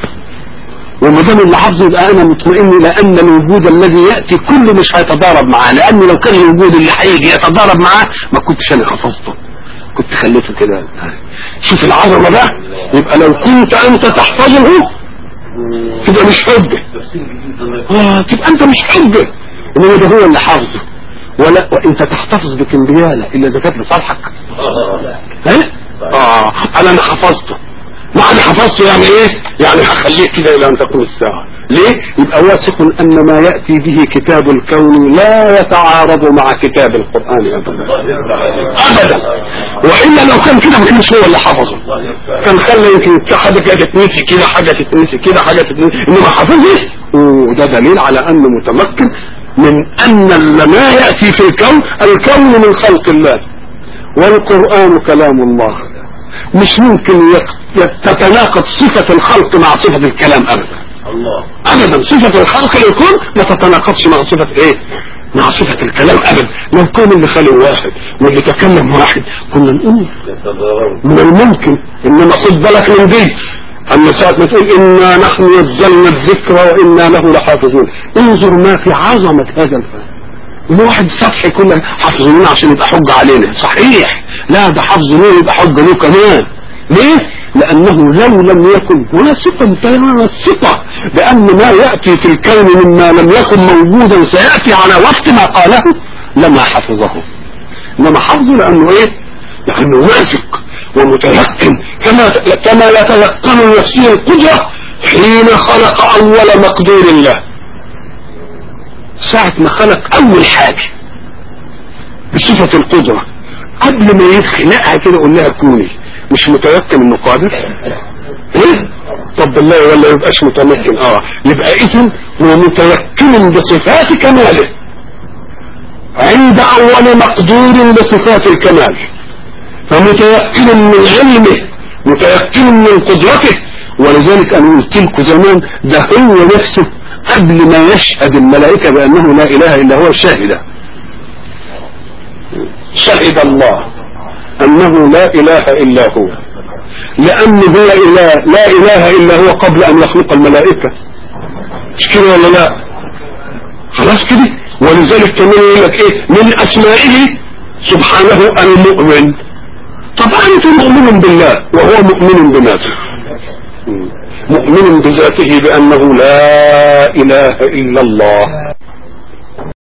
وما دام اللي حافظه يبقى انا مطمئن لان الوجود الذي ياتي كله مش هيتضارب معاه لانه لو كان الوجود اللي هيجي يتضارب معاه ما كنتش انا حفظته كنت خليته كده شوف العظمه ده يبقى لو كنت انت تحفظه تبقى مش حجه اه تبقى انت مش حجه انما ده هو اللي حافظه ولا وانت تحتفظ بكمبياله الا اذا كانت لصالحك ايه اه انا انا حفظته معنى حفظته يعني ايه يعني هخليك كده الى ان تكون الساعه ليه يبقى واثق ان ما ياتي به كتاب الكون لا يتعارض مع كتاب القران ابدا ابدا والا لو كان كده ما كانش هو اللي حفظه كان خلى يمكن حاجه كده تتنسي كده حاجه تتنسي كده حاجه تتنسي انما حفظه وده دليل على انه متمكن من ان ما ياتي في الكون الكون من خلق الله والقران كلام الله مش ممكن تتناقض صفة الخلق مع صفة الكلام ابدا الله ابدا صفة الخلق للكون ما تتناقضش مع صفة ايه مع صفة الكلام ابدا لو كان اللي خلق واحد واللي تكلم واحد كنا نقول من الممكن انما خد بالك من دي اما ساعة ما تقول انا نحن نزلنا الذكر وانا له لحافظون انظر ما في عظمة هذا الفهم الواحد سطحي كله حافظ عشان يبقى حجة علينا صحيح لا ده حفظ نور يبقى حجة له كمان ليه لأنه لو لم يكن واثقا تمام الثقة بأن ما يأتي في الكون مما لم يكن موجودا سيأتي على وفق ما قاله لما حفظه إنما حفظه لأنه إيه؟ لأنه واثق ومتيقن كما كما يتيقن نفسه القدرة حين خلق أول مقدور له ساعة ما خلق أول حاجة بصفة القدرة قبل ما يخلقها كده يقول لها كوني مش متيقن انه قادر ايه طب بالله ولا يبقاش متمكن اه يبقى اذن هو متيقن بصفات كماله عند اول مقدور بصفات الكمال فمتيقن من علمه متيقن من قدرته ولذلك انا قلت لكم زمان ده هو نفسه قبل ما يشهد الملائكة بانه لا اله الا هو شاهد شهد الله انه لا اله الا هو لان هو اله لا اله الا هو قبل ان يخلق الملائكة مش كده ولا لا خلاص كده ولذلك كمان يقول لك ايه من اسمائه سبحانه المؤمن طبعا انت مؤمن بالله وهو مؤمن بذاته مؤمن بذاته بانه لا اله الا الله